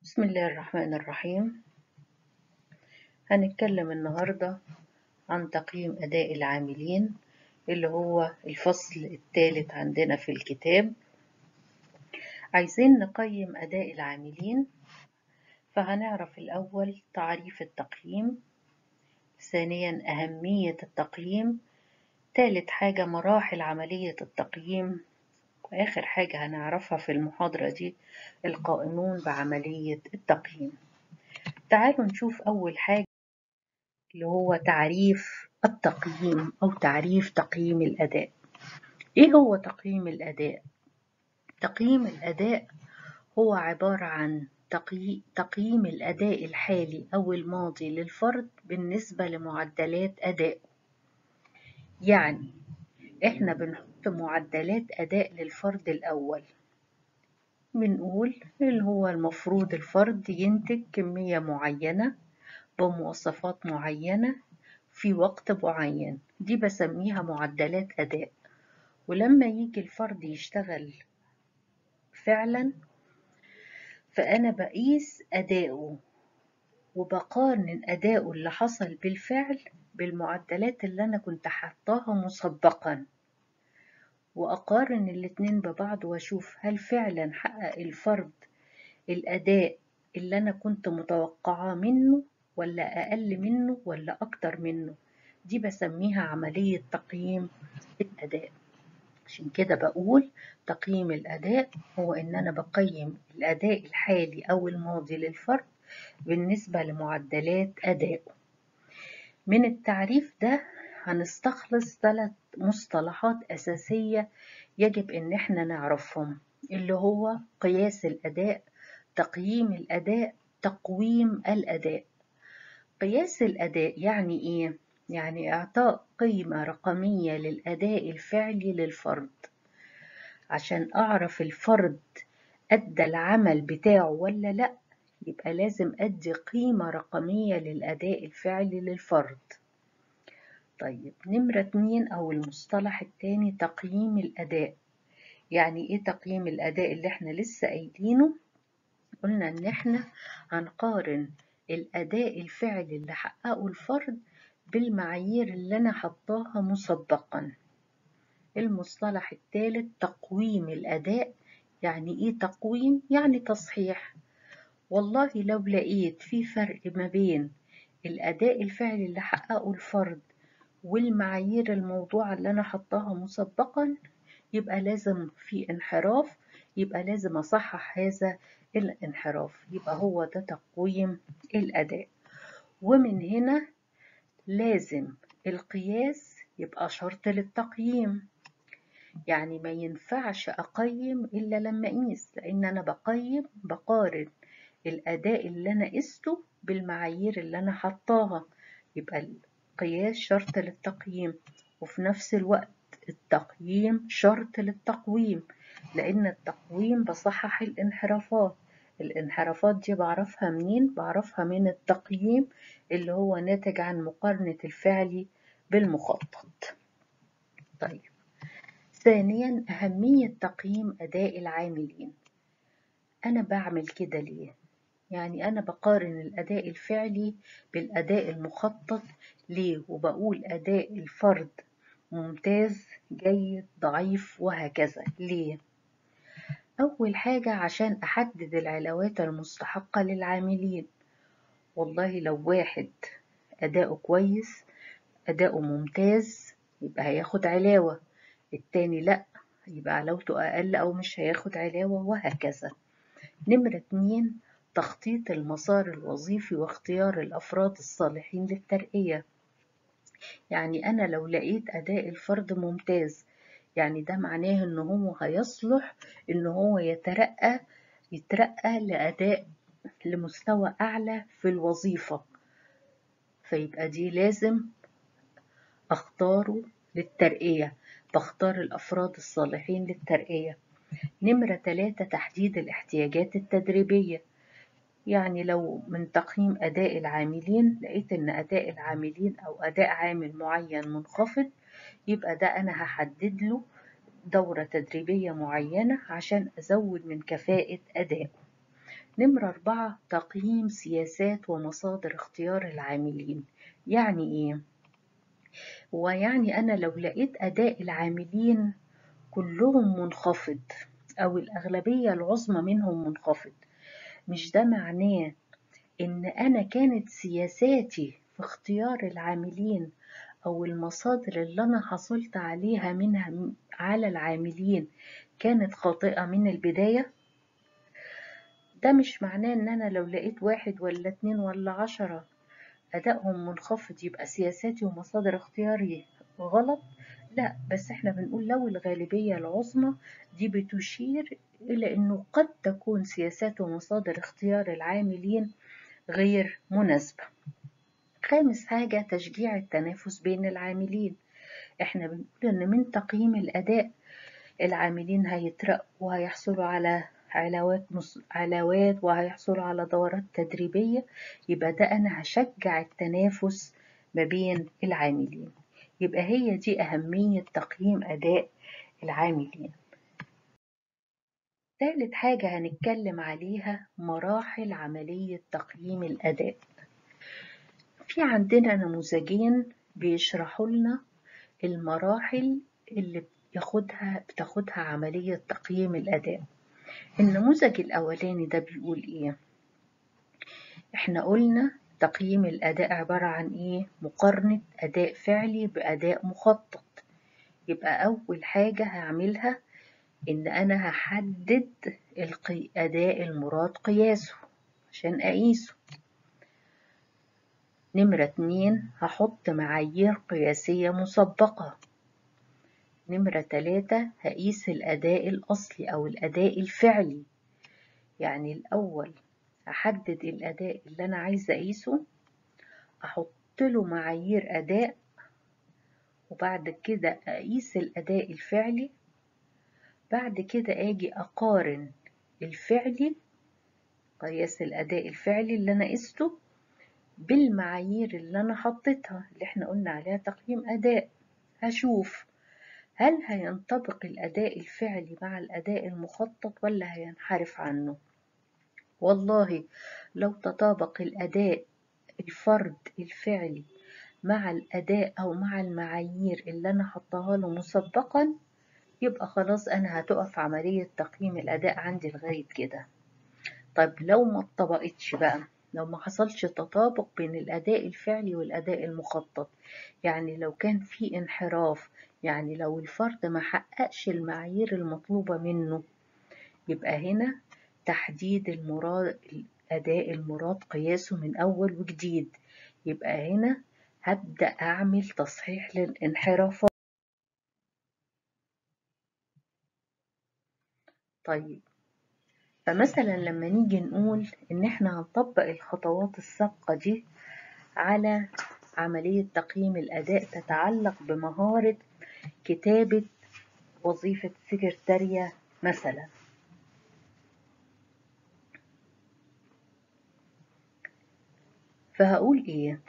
بسم الله الرحمن الرحيم هنتكلم النهاردة عن تقييم أداء العاملين اللي هو الفصل الثالث عندنا في الكتاب عايزين نقيم أداء العاملين فهنعرف الأول تعريف التقييم ثانيا أهمية التقييم ثالث حاجة مراحل عملية التقييم وآخر حاجة هنعرفها في المحاضرة دي القائمون بعملية التقييم تعالوا نشوف أول حاجة اللي هو تعريف التقييم أو تعريف تقييم الأداء إيه هو تقييم الأداء؟ تقييم الأداء هو عبارة عن تقييم الأداء الحالي أو الماضي للفرد بالنسبة لمعدلات أدائه يعني إحنا بنحط معدلات أداء للفرد الأول بنقول اللي هو المفروض الفرد ينتج كمية معينة بمواصفات معينة في وقت معين دي بسميها معدلات أداء ولما يجي الفرد يشتغل فعلا فأنا بقيس أداؤه وبقارن أداؤه اللي حصل بالفعل بالمعدلات اللي أنا كنت حطاها مسبقا وأقارن الاتنين ببعض وأشوف هل فعلا حقق الفرد الأداء اللي أنا كنت متوقعاه منه ولا أقل منه ولا أكتر منه دي بسميها عملية تقييم الأداء عشان كده بقول تقييم الأداء هو إن أنا بقيم الأداء الحالي أو الماضي للفرد بالنسبة لمعدلات أدائه من التعريف ده هنستخلص ثلاث مصطلحات أساسية يجب إن احنا نعرفهم اللي هو قياس الأداء تقييم الأداء تقويم الأداء قياس الأداء يعني إيه؟ يعني إعطاء قيمة رقمية للأداء الفعلي للفرد عشان أعرف الفرد أدى العمل بتاعه ولا لأ يبقى لازم أدي قيمة رقمية للأداء الفعلي للفرد طيب نمرة اتنين أو المصطلح التاني تقييم الأداء يعني إيه تقييم الأداء اللي إحنا لسه قايلينه قلنا إن إحنا هنقارن الأداء الفعلي اللي حققه الفرد بالمعايير اللي أنا حطاها مسبقا المصطلح الثالث تقويم الأداء يعني إيه تقويم؟ يعني تصحيح والله لو لقيت في فرق ما بين الأداء الفعلي اللي حققه الفرد والمعايير الموضوعة اللي أنا حطاها مسبقا يبقى لازم في انحراف يبقى لازم أصحح هذا الانحراف يبقى هو ده تقويم الأداء ومن هنا لازم القياس يبقى شرط للتقييم يعني ما ينفعش أقيم إلا لما أقيس لأن أنا بقيم بقارن الأداء اللي أنا قسته بالمعايير اللي أنا حطاها يبقى القياس شرط للتقييم وفي نفس الوقت التقييم شرط للتقويم لأن التقويم بصحح الانحرافات الانحرافات دي بعرفها منين؟ بعرفها من التقييم اللي هو ناتج عن مقارنة الفعل بالمخطط طيب ثانيا أهمية تقييم أداء العاملين أنا بعمل كده ليه؟ يعني أنا بقارن الأداء الفعلي بالأداء المخطط ليه؟ وبقول أداء الفرد ممتاز جيد ضعيف وهكذا ليه؟ أول حاجة عشان أحدد العلاوات المستحقة للعاملين والله لو واحد أداؤه كويس أداؤه ممتاز يبقى هياخد علاوة التاني لأ يبقى علاوته أقل أو مش هياخد علاوة وهكذا نمرة اتنين تخطيط المسار الوظيفي واختيار الأفراد الصالحين للترقية يعني أنا لو لقيت أداء الفرد ممتاز يعني ده معناه إن هو هيصلح إن هو يترقى يترقى لأداء لمستوى أعلى في الوظيفة فيبقى دي لازم أختاره للترقية بختار الأفراد الصالحين للترقية نمرة ثلاثة تحديد الاحتياجات التدريبية يعني لو من تقييم أداء العاملين لقيت إن أداء العاملين أو أداء عامل معين منخفض يبقى ده أنا هحدد له دورة تدريبية معينة عشان أزود من كفاءة أدائه نمرة أربعة تقييم سياسات ومصادر اختيار العاملين يعني إيه؟ ويعني أنا لو لقيت أداء العاملين كلهم منخفض أو الأغلبية العظمى منهم منخفض مش ده معناه إن أنا كانت سياساتي في اختيار العاملين أو المصادر اللي أنا حصلت عليها منها على العاملين كانت خاطئة من البداية ده مش معناه إن أنا لو لقيت واحد ولا اتنين ولا عشرة أدائهم منخفض يبقى سياساتي ومصادر اختياري غلط لا بس احنا بنقول لو الغالبية العظمى دي بتشير إلى أنه قد تكون سياسات ومصادر اختيار العاملين غير مناسبة خامس حاجة تشجيع التنافس بين العاملين احنا بنقول ان من تقييم الاداء العاملين هيترقوا وهيحصلوا على علاوات مص... علاوات وهيحصلوا على دورات تدريبية يبقى ده أنا هشجع التنافس ما بين العاملين يبقى هي دي أهمية تقييم أداء العاملين ثالث حاجة هنتكلم عليها مراحل عملية تقييم الأداء في عندنا نموذجين بيشرحوا لنا المراحل اللي بياخدها بتاخدها عملية تقييم الأداء النموذج الأولاني ده بيقول إيه؟ إحنا قلنا تقييم الأداء عبارة عن إيه؟ مقارنة أداء فعلي بأداء مخطط يبقى أول حاجة هعملها إن أنا هحدد الأداء المراد قياسه عشان أقيسه نمرة اتنين هحط معايير قياسية مسبقة نمرة تلاتة هقيس الأداء الأصلي أو الأداء الفعلي يعني الأول أحدد الأداء اللي أنا عايزة أقيسه أحط له معايير أداء وبعد كده أقيس الأداء الفعلي بعد كده أجي أقارن الفعلي قياس الأداء الفعلي اللي أنا قسته بالمعايير اللي أنا حطيتها اللي احنا قلنا عليها تقييم أداء هشوف هل هينطبق الأداء الفعلي مع الأداء المخطط ولا هينحرف عنه والله لو تطابق الأداء الفرد الفعلي مع الأداء أو مع المعايير اللي أنا حطها له مسبقا يبقى خلاص أنا هتقف عملية تقييم الأداء عندي لغاية كده طيب لو ما اتطبقتش بقى لو ما حصلش تطابق بين الأداء الفعلي والأداء المخطط يعني لو كان في انحراف يعني لو الفرد ما حققش المعايير المطلوبة منه يبقى هنا تحديد المراد الأداء المراد قياسه من أول وجديد يبقى هنا هبدأ أعمل تصحيح للانحرافات طيب فمثلا لما نيجي نقول إن إحنا هنطبق الخطوات السابقة دي على عملية تقييم الأداء تتعلق بمهارة كتابة وظيفة سكرتارية مثلا فهقول إيه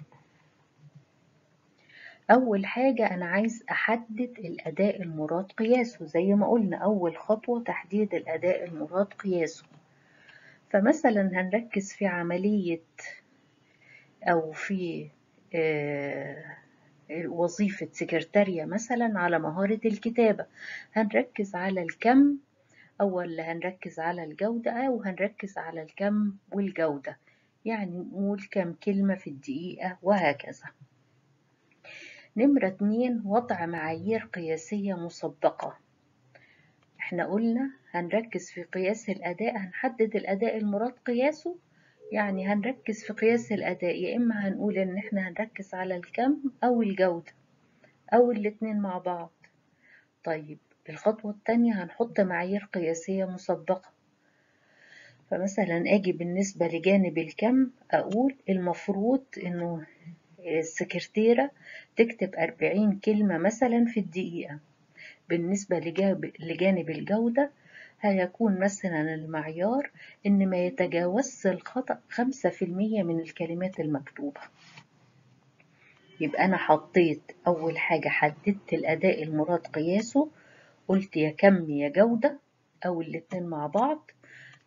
أول حاجة أنا عايز أحدد الأداء المراد قياسه زي ما قلنا أول خطوة تحديد الأداء المراد قياسه فمثلا هنركز في عملية أو في آه وظيفة سكرتارية مثلا على مهارة الكتابة هنركز على الكم أو ولا هنركز على الجودة أو هنركز على الكم والجودة يعني نقول كم كلمة في الدقيقة وهكذا نمرة اتنين وضع معايير قياسية مسبقة احنا قلنا هنركز في قياس الأداء هنحدد الأداء المراد قياسه يعني هنركز في قياس الأداء يا إما هنقول إن إحنا هنركز على الكم أو الجودة أو الاتنين مع بعض طيب الخطوة التانية هنحط معايير قياسية مسبقة فمثلا أجي بالنسبة لجانب الكم أقول المفروض إنه السكرتيرة تكتب أربعين كلمة مثلا في الدقيقة بالنسبة لجانب الجودة هيكون مثلا المعيار إن ما يتجاوزش الخطأ خمسة في المية من الكلمات المكتوبة يبقى أنا حطيت أول حاجة حددت الأداء المراد قياسه قلت يا كم يا جودة أو الاتنين مع بعض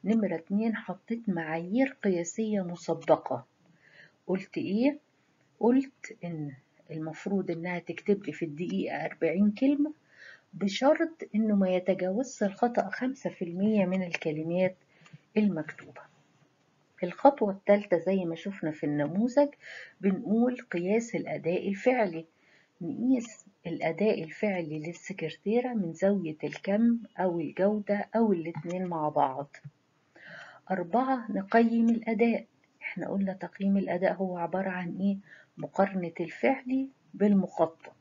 نمرة اتنين حطيت معايير قياسية مسبقة قلت ايه قلت ان المفروض انها تكتب لي في الدقيقة 40 كلمة بشرط انه ما يتجاوزش الخطأ 5% من الكلمات المكتوبة الخطوة الثالثة زي ما شفنا في النموذج بنقول قياس الأداء الفعلي نقيس الأداء الفعلي للسكرتيرة من زاوية الكم أو الجودة أو الاتنين مع بعض أربعة نقيم الأداء احنا قلنا تقييم الأداء هو عبارة عن ايه مقارنة الفعلي بالمخطط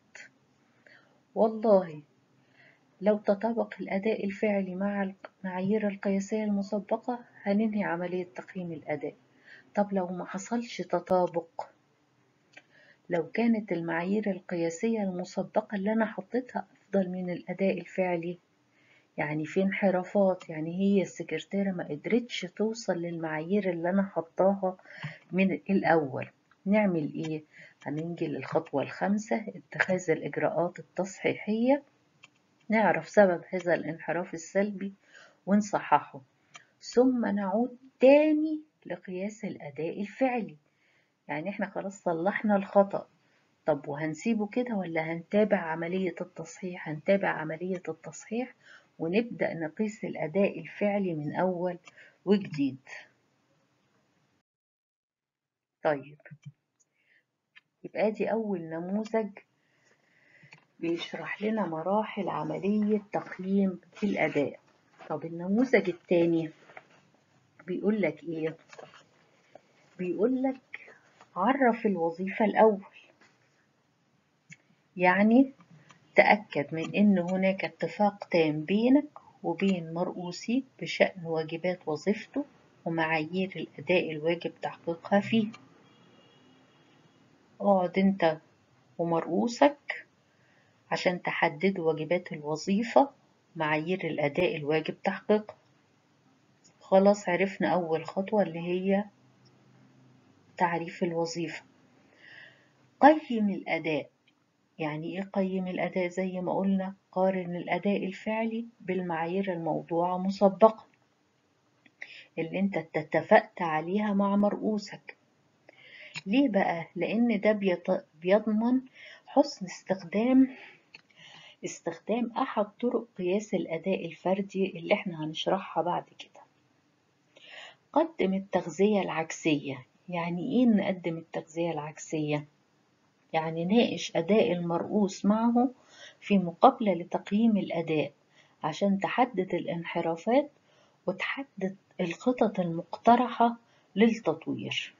والله لو تطابق الأداء الفعلي مع المعايير القياسية المسبقة هننهي عملية تقييم الأداء طب لو ما حصلش تطابق لو كانت المعايير القياسية المسبقة اللي أنا حطيتها أفضل من الأداء الفعلي يعني في انحرافات يعني هي السكرتيرة ما قدرتش توصل للمعايير اللي أنا حطاها من الأول نعمل إيه؟ هننجي للخطوة الخامسة اتخاذ الإجراءات التصحيحية نعرف سبب هذا الانحراف السلبي ونصححه ثم نعود تاني لقياس الأداء الفعلي يعني احنا خلاص صلحنا الخطأ طب وهنسيبه كده ولا هنتابع عملية التصحيح هنتابع عملية التصحيح ونبدأ نقيس الأداء الفعلي من أول وجديد طيب يبقى دي أول نموذج بيشرح لنا مراحل عملية تقييم الأداء طب النموذج التاني بيقول لك إيه بيقول لك عرف الوظيفة الأول يعني تأكد من أن هناك اتفاق تام بينك وبين مرؤوسيك بشأن واجبات وظيفته ومعايير الأداء الواجب تحقيقها فيه اقعد انت ومرؤوسك عشان تحددوا واجبات الوظيفة معايير الأداء الواجب تحقيقها خلاص عرفنا أول خطوة اللي هي تعريف الوظيفة قيم الأداء يعني إيه قيم الأداء زي ما قلنا قارن الأداء الفعلي بالمعايير الموضوعة مسبقا اللي انت اتفقت عليها مع مرؤوسك ليه بقى لأن ده بيضمن حسن استخدام استخدام أحد طرق قياس الأداء الفردي اللي احنا هنشرحها بعد كده قدم التغذية العكسية يعني ايه نقدم التغذية العكسية يعني ناقش أداء المرؤوس معه في مقابلة لتقييم الأداء عشان تحدد الانحرافات وتحدد الخطط المقترحة للتطوير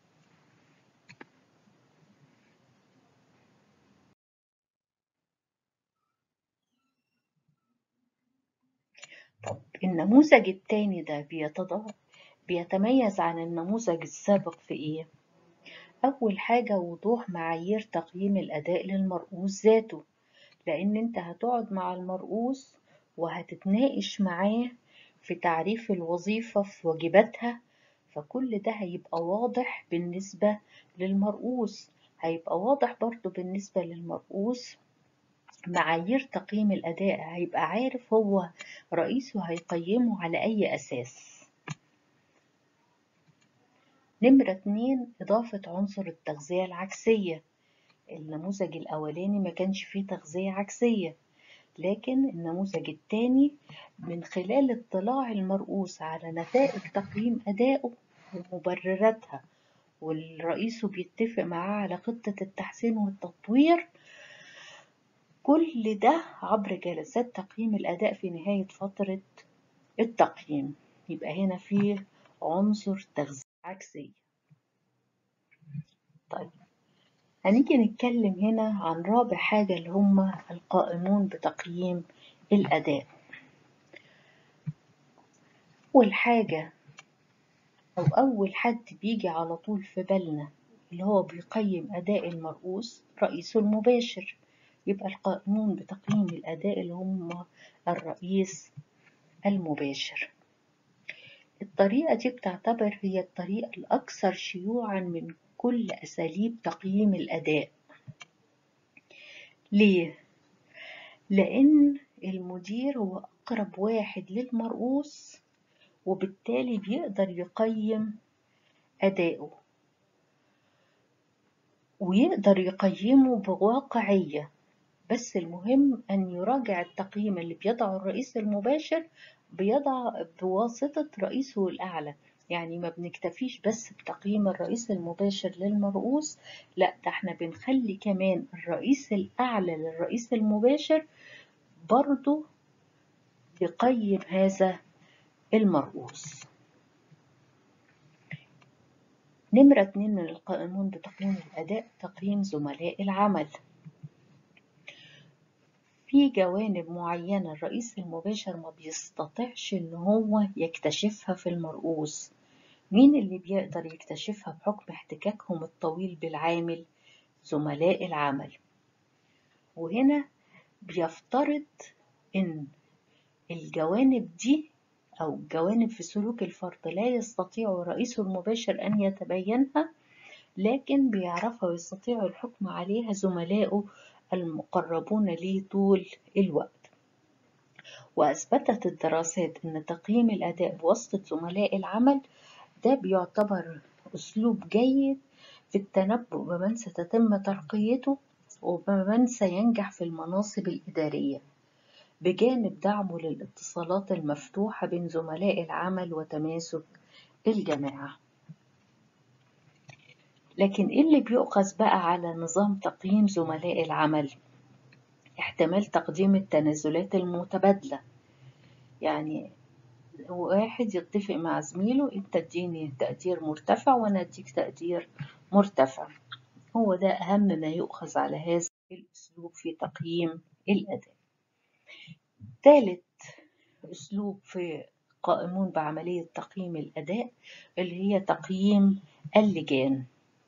طب النموذج التاني ده بيتميز عن النموذج السابق في ايه؟ أول حاجة وضوح معايير تقييم الأداء للمرؤوس ذاته لأن أنت هتقعد مع المرؤوس وهتتناقش معاه في تعريف الوظيفة في واجباتها فكل ده هيبقى واضح بالنسبة للمرؤوس هيبقى واضح برضو بالنسبة للمرؤوس معايير تقييم الأداء هيبقى عارف هو رئيسه هيقيمه على أي أساس نمرة اتنين إضافة عنصر التغذية العكسية النموذج الأولاني ما كانش فيه تغذية عكسية لكن النموذج الثاني من خلال اطلاع المرؤوس على نتائج تقييم أدائه ومبرراتها والرئيس بيتفق معاه على خطة التحسين والتطوير كل ده عبر جلسات تقييم الأداء في نهاية فترة التقييم يبقى هنا فيه عنصر تغذية عكسية طيب هنيجي نتكلم هنا عن رابع حاجة اللي هم القائمون بتقييم الأداء أول حاجة أو أول حد بيجي على طول في بالنا اللي هو بيقيم أداء المرؤوس رئيسه المباشر يبقى القائمون بتقييم الأداء اللي هم الرئيس المباشر الطريقة دي بتعتبر هي الطريقة الأكثر شيوعا من كل أساليب تقييم الأداء ليه؟ لأن المدير هو أقرب واحد للمرؤوس وبالتالي بيقدر يقيم أدائه ويقدر يقيمه بواقعية بس المهم أن يراجع التقييم اللي بيضعه الرئيس المباشر بيضع بواسطة رئيسه الأعلى يعني ما بنكتفيش بس بتقييم الرئيس المباشر للمرؤوس لا ده احنا بنخلي كمان الرئيس الأعلى للرئيس المباشر برضو يقيم هذا المرؤوس نمرة اتنين من القائمون بتقييم الأداء تقييم زملاء العمل في جوانب معينة الرئيس المباشر ما بيستطيعش إن هو يكتشفها في المرؤوس مين اللي بيقدر يكتشفها بحكم احتكاكهم الطويل بالعامل زملاء العمل وهنا بيفترض إن الجوانب دي أو الجوانب في سلوك الفرد لا يستطيع الرئيس المباشر أن يتبينها لكن بيعرفها ويستطيع الحكم عليها زملائه المقربون ليه طول الوقت وأثبتت الدراسات أن تقييم الأداء بواسطة زملاء العمل ده بيعتبر أسلوب جيد في التنبؤ بمن ستتم ترقيته وبمن سينجح في المناصب الإدارية بجانب دعمه للاتصالات المفتوحة بين زملاء العمل وتماسك الجماعة لكن إيه اللي بيؤخذ بقى على نظام تقييم زملاء العمل احتمال تقديم التنازلات المتبادلة يعني واحد يتفق مع زميله انت اديني تقدير مرتفع وانا اديك تقدير مرتفع هو ده اهم ما يؤخذ على هذا الاسلوب في تقييم الاداء ثالث اسلوب في قائمون بعملية تقييم الاداء اللي هي تقييم اللجان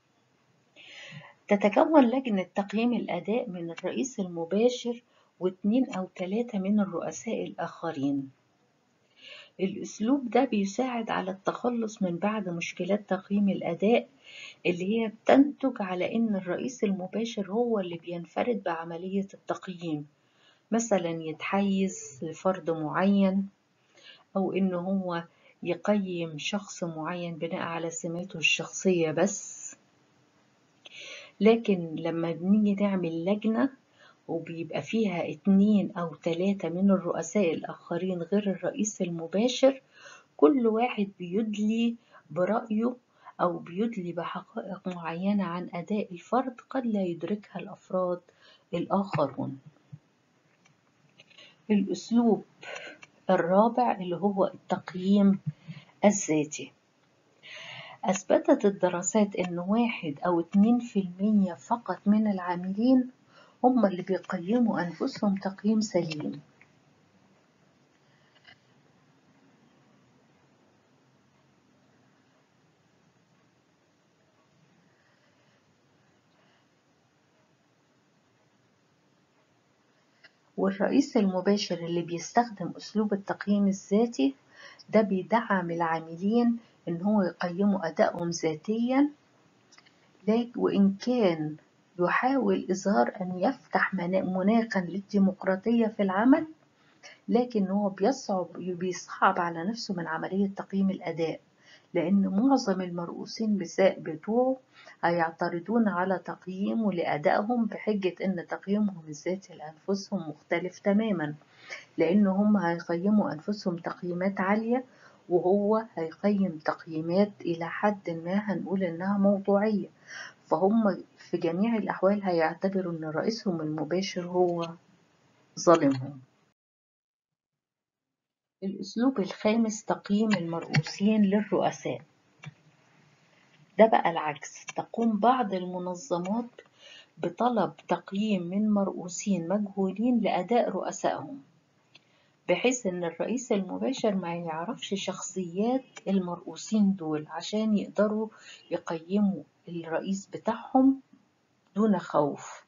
تتكون لجنة تقييم الأداء من الرئيس المباشر واثنين أو ثلاثة من الرؤساء الآخرين الأسلوب ده بيساعد على التخلص من بعض مشكلات تقييم الأداء اللي هي بتنتج على إن الرئيس المباشر هو اللي بينفرد بعملية التقييم مثلا يتحيز لفرد معين أو إن هو يقيم شخص معين بناء على سماته الشخصية بس لكن لما بنيجي نعمل لجنة وبيبقى فيها اتنين أو تلاتة من الرؤساء الآخرين غير الرئيس المباشر كل واحد بيدلي برأيه أو بيدلي بحقائق معينة عن أداء الفرد قد لا يدركها الأفراد الآخرون الأسلوب الرابع اللي هو التقييم الذاتي أثبتت الدراسات إن واحد أو اتنين في المية فقط من العاملين هم اللي بيقيموا أنفسهم تقييم سليم والرئيس المباشر اللي بيستخدم أسلوب التقييم الذاتي ده بيدعم العاملين إن هو يقيموا أدائهم ذاتيا وإن كان يحاول إظهار أن يفتح مناخا للديمقراطية في العمل لكن هو بيصعب بيصعب على نفسه من عملية تقييم الأداء لأن معظم المرؤوسين بتوعه هيعترضون على تقييمه لأدائهم بحجة أن تقييمهم الذاتي لأنفسهم مختلف تماما لأن هم هيقيموا أنفسهم تقييمات عالية وهو هيقيم تقييمات إلى حد ما هنقول إنها موضوعية فهم في جميع الأحوال هيعتبروا إن رئيسهم المباشر هو ظالمهم الأسلوب الخامس تقييم المرؤوسين للرؤساء ده بقى العكس تقوم بعض المنظمات بطلب تقييم من مرؤوسين مجهولين لأداء رؤسائهم بحيث ان الرئيس المباشر ما يعرفش شخصيات المرؤوسين دول عشان يقدروا يقيموا الرئيس بتاعهم دون خوف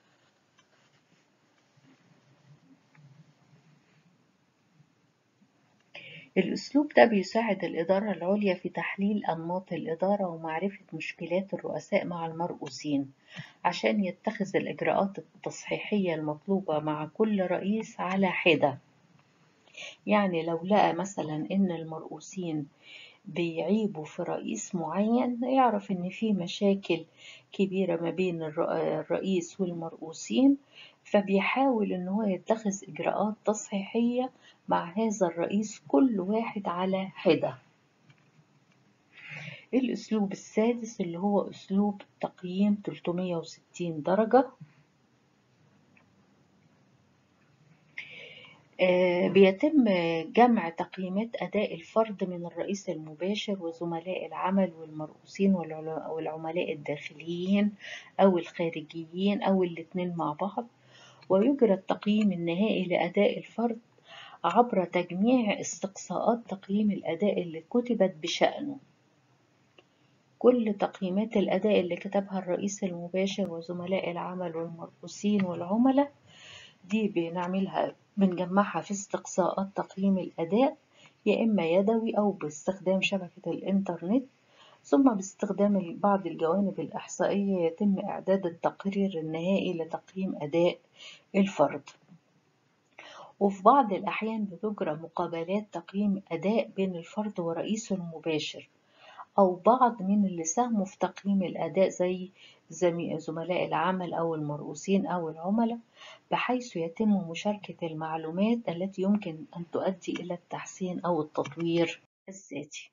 الأسلوب ده بيساعد الإدارة العليا في تحليل أنماط الإدارة ومعرفة مشكلات الرؤساء مع المرؤوسين عشان يتخذ الإجراءات التصحيحية المطلوبة مع كل رئيس على حدة يعني لو لقى مثلا إن المرؤوسين بيعيبوا في رئيس معين يعرف إن في مشاكل كبيرة ما بين الرئيس والمرؤوسين فبيحاول إن هو يتخذ إجراءات تصحيحية مع هذا الرئيس كل واحد على حدة الأسلوب السادس اللي هو أسلوب تقييم 360 درجة بيتم جمع تقييمات أداء الفرد من الرئيس المباشر وزملاء العمل والمرؤوسين والعملاء الداخليين أو الخارجيين أو الاتنين مع بعض ويجرى التقييم النهائي لأداء الفرد عبر تجميع استقصاءات تقييم الأداء اللي كتبت بشأنه كل تقييمات الأداء اللي كتبها الرئيس المباشر وزملاء العمل والمرؤوسين والعملاء دي بنعملها بنجمعها في استقصاءات تقييم الأداء يا إما يدوي أو باستخدام شبكة الإنترنت ثم باستخدام بعض الجوانب الإحصائية يتم إعداد التقرير النهائي لتقييم أداء الفرد وفي بعض الأحيان بتجرى مقابلات تقييم أداء بين الفرد ورئيسه المباشر أو بعض من اللي ساهموا في تقييم الأداء زي زملاء العمل أو المرؤوسين أو العملاء بحيث يتم مشاركة المعلومات التي يمكن أن تؤدي إلى التحسين أو التطوير الذاتي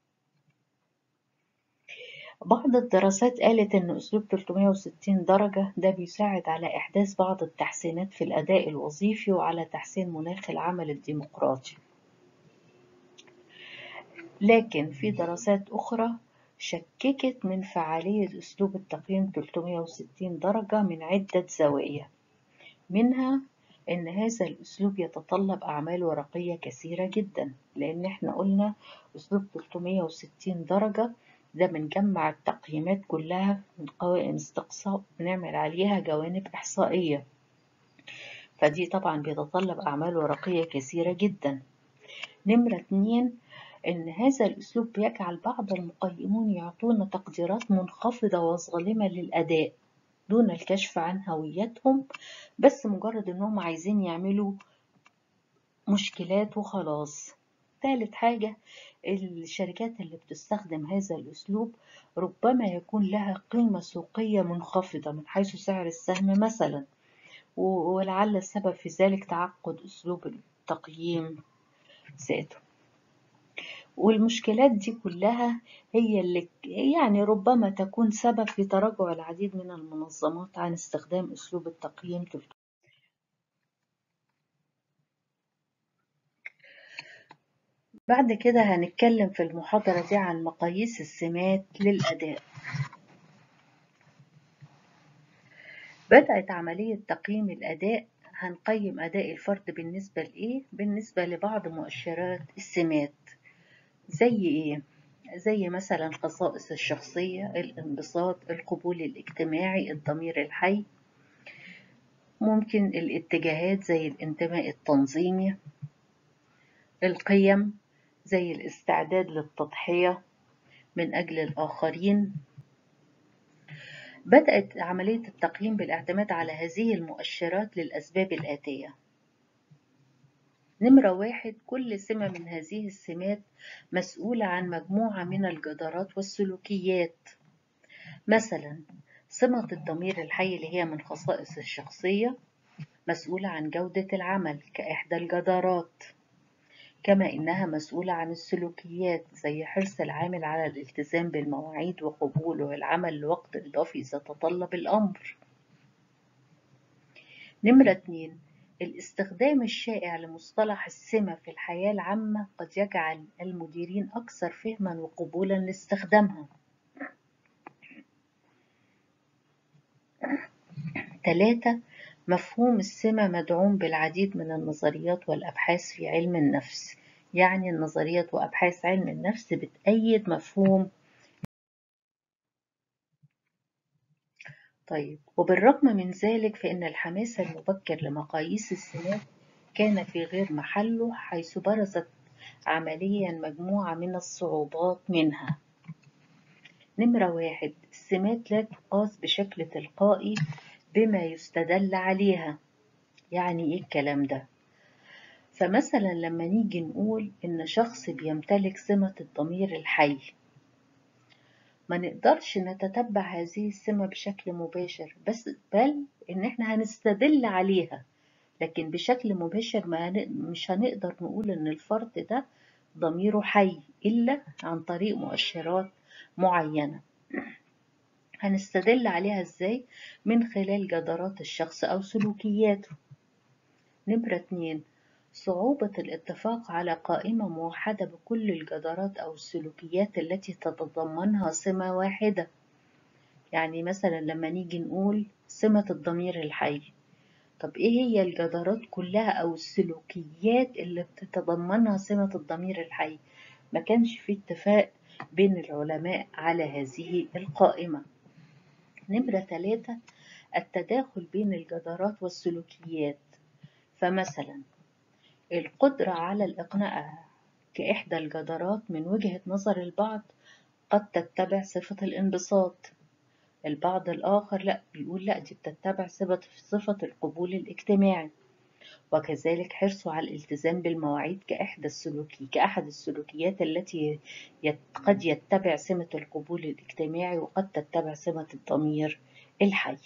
بعض الدراسات قالت أن أسلوب 360 درجة ده بيساعد على إحداث بعض التحسينات في الأداء الوظيفي وعلى تحسين مناخ العمل الديمقراطي لكن في دراسات أخرى شككت من فعالية أسلوب التقييم 360 درجة من عدة زوايا منها إن هذا الأسلوب يتطلب أعمال ورقية كثيرة جدا لأن إحنا قلنا أسلوب 360 درجة ده بنجمع التقييمات كلها من قوائم استقصاء بنعمل عليها جوانب إحصائية فدي طبعا بيتطلب أعمال ورقية كثيرة جدا نمرة اتنين إن هذا الأسلوب بيجعل بعض المقيمون يعطون تقديرات منخفضة وظالمة للأداء دون الكشف عن هويتهم بس مجرد إنهم عايزين يعملوا مشكلات وخلاص ثالث حاجة الشركات اللي بتستخدم هذا الأسلوب ربما يكون لها قيمة سوقية منخفضة من حيث سعر السهم مثلا ولعل السبب في ذلك تعقد أسلوب التقييم ذاته والمشكلات دي كلها هي اللي يعني ربما تكون سبب في تراجع العديد من المنظمات عن استخدام أسلوب التقييم بعد كده هنتكلم في المحاضرة دي عن مقاييس السمات للأداء بدأت عملية تقييم الأداء هنقيم أداء الفرد بالنسبة لإيه؟ بالنسبة لبعض مؤشرات السمات زي إيه؟ زي مثلا خصائص الشخصية الانبساط القبول الاجتماعي الضمير الحي ممكن الاتجاهات زي الانتماء التنظيمي القيم زي الاستعداد للتضحية من أجل الآخرين بدأت عملية التقييم بالاعتماد على هذه المؤشرات للأسباب الآتية نمرة واحد كل سمة من هذه السمات مسؤولة عن مجموعة من الجدارات والسلوكيات مثلا سمة الضمير الحي اللي هي من خصائص الشخصية مسؤولة عن جودة العمل كإحدى الجدارات كما إنها مسؤولة عن السلوكيات زي حرص العامل على الالتزام بالمواعيد وقبوله العمل لوقت إضافي إذا تطلب الأمر نمرة اتنين الاستخدام الشائع لمصطلح السمة في الحياة العامة قد يجعل المديرين أكثر فهما وقبولا لاستخدامها ثلاثة مفهوم السمة مدعوم بالعديد من النظريات والأبحاث في علم النفس يعني النظريات وأبحاث علم النفس بتأيد مفهوم طيب وبالرغم من ذلك فإن الحماس المبكر لمقاييس السمات كان في غير محله حيث برزت عمليا مجموعة من الصعوبات منها نمرة واحد السمات لا تقاس بشكل تلقائي بما يستدل عليها يعني ايه الكلام ده فمثلا لما نيجي نقول إن شخص بيمتلك سمة الضمير الحي ما نقدرش نتتبع هذه السمة بشكل مباشر بس بل إن إحنا هنستدل عليها لكن بشكل مباشر ما هن... مش هنقدر نقول إن الفرد ده ضميره حي إلا عن طريق مؤشرات معينة هنستدل عليها إزاي من خلال جدارات الشخص أو سلوكياته نمرة اتنين صعوبة الاتفاق على قائمة موحدة بكل الجدارات أو السلوكيات التي تتضمنها سمة واحدة يعني مثلا لما نيجي نقول سمة الضمير الحي طب ايه هي الجدارات كلها او السلوكيات اللي بتتضمنها سمة الضمير الحي ما كانش في اتفاق بين العلماء على هذه القائمة نمرة ثلاثة التداخل بين الجدارات والسلوكيات فمثلا القدرة على الإقناع كإحدى الجدارات من وجهة نظر البعض قد تتبع صفة الانبساط البعض الآخر لا بيقول لا دي بتتبع صفة صفة القبول الاجتماعي وكذلك حرصه على الالتزام بالمواعيد كإحدى السلوكي كأحد السلوكيات التي يت قد يتبع سمة القبول الاجتماعي وقد تتبع سمة الضمير الحي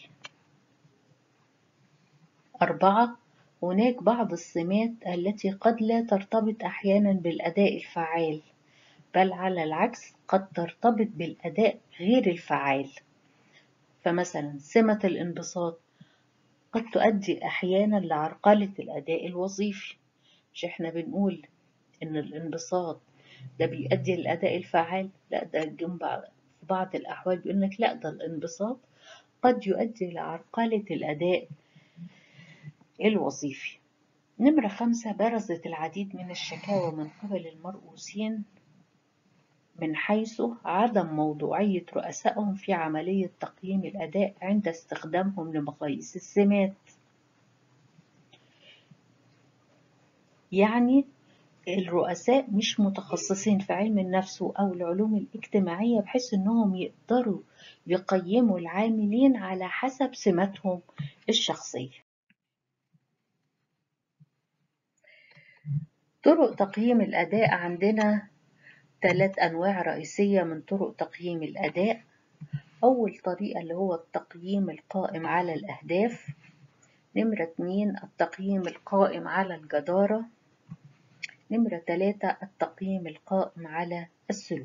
أربعة هناك بعض السمات التي قد لا ترتبط أحيانا بالأداء الفعال بل على العكس قد ترتبط بالأداء غير الفعال فمثلا سمة الانبساط قد تؤدي أحيانا لعرقلة الأداء الوظيفي مش احنا بنقول إن الانبساط ده بيؤدي للأداء الفعال لا ده جنب في بعض الأحوال بيقول لك لا ده الانبساط قد يؤدي لعرقلة الأداء الوظيفي نمرة خمسة برزت العديد من الشكاوى من قبل المرؤوسين من حيث عدم موضوعية رؤسائهم في عملية تقييم الأداء عند استخدامهم لمقاييس السمات يعني الرؤساء مش متخصصين في علم النفس أو العلوم الاجتماعية بحيث أنهم يقدروا يقيموا العاملين على حسب سماتهم الشخصية طرق تقييم الأداء عندنا ثلاث أنواع رئيسية من طرق تقييم الأداء أول طريقة اللي هو التقييم القائم على الأهداف نمرة اتنين التقييم القائم على الجدارة نمرة تلاتة التقييم القائم على السلوك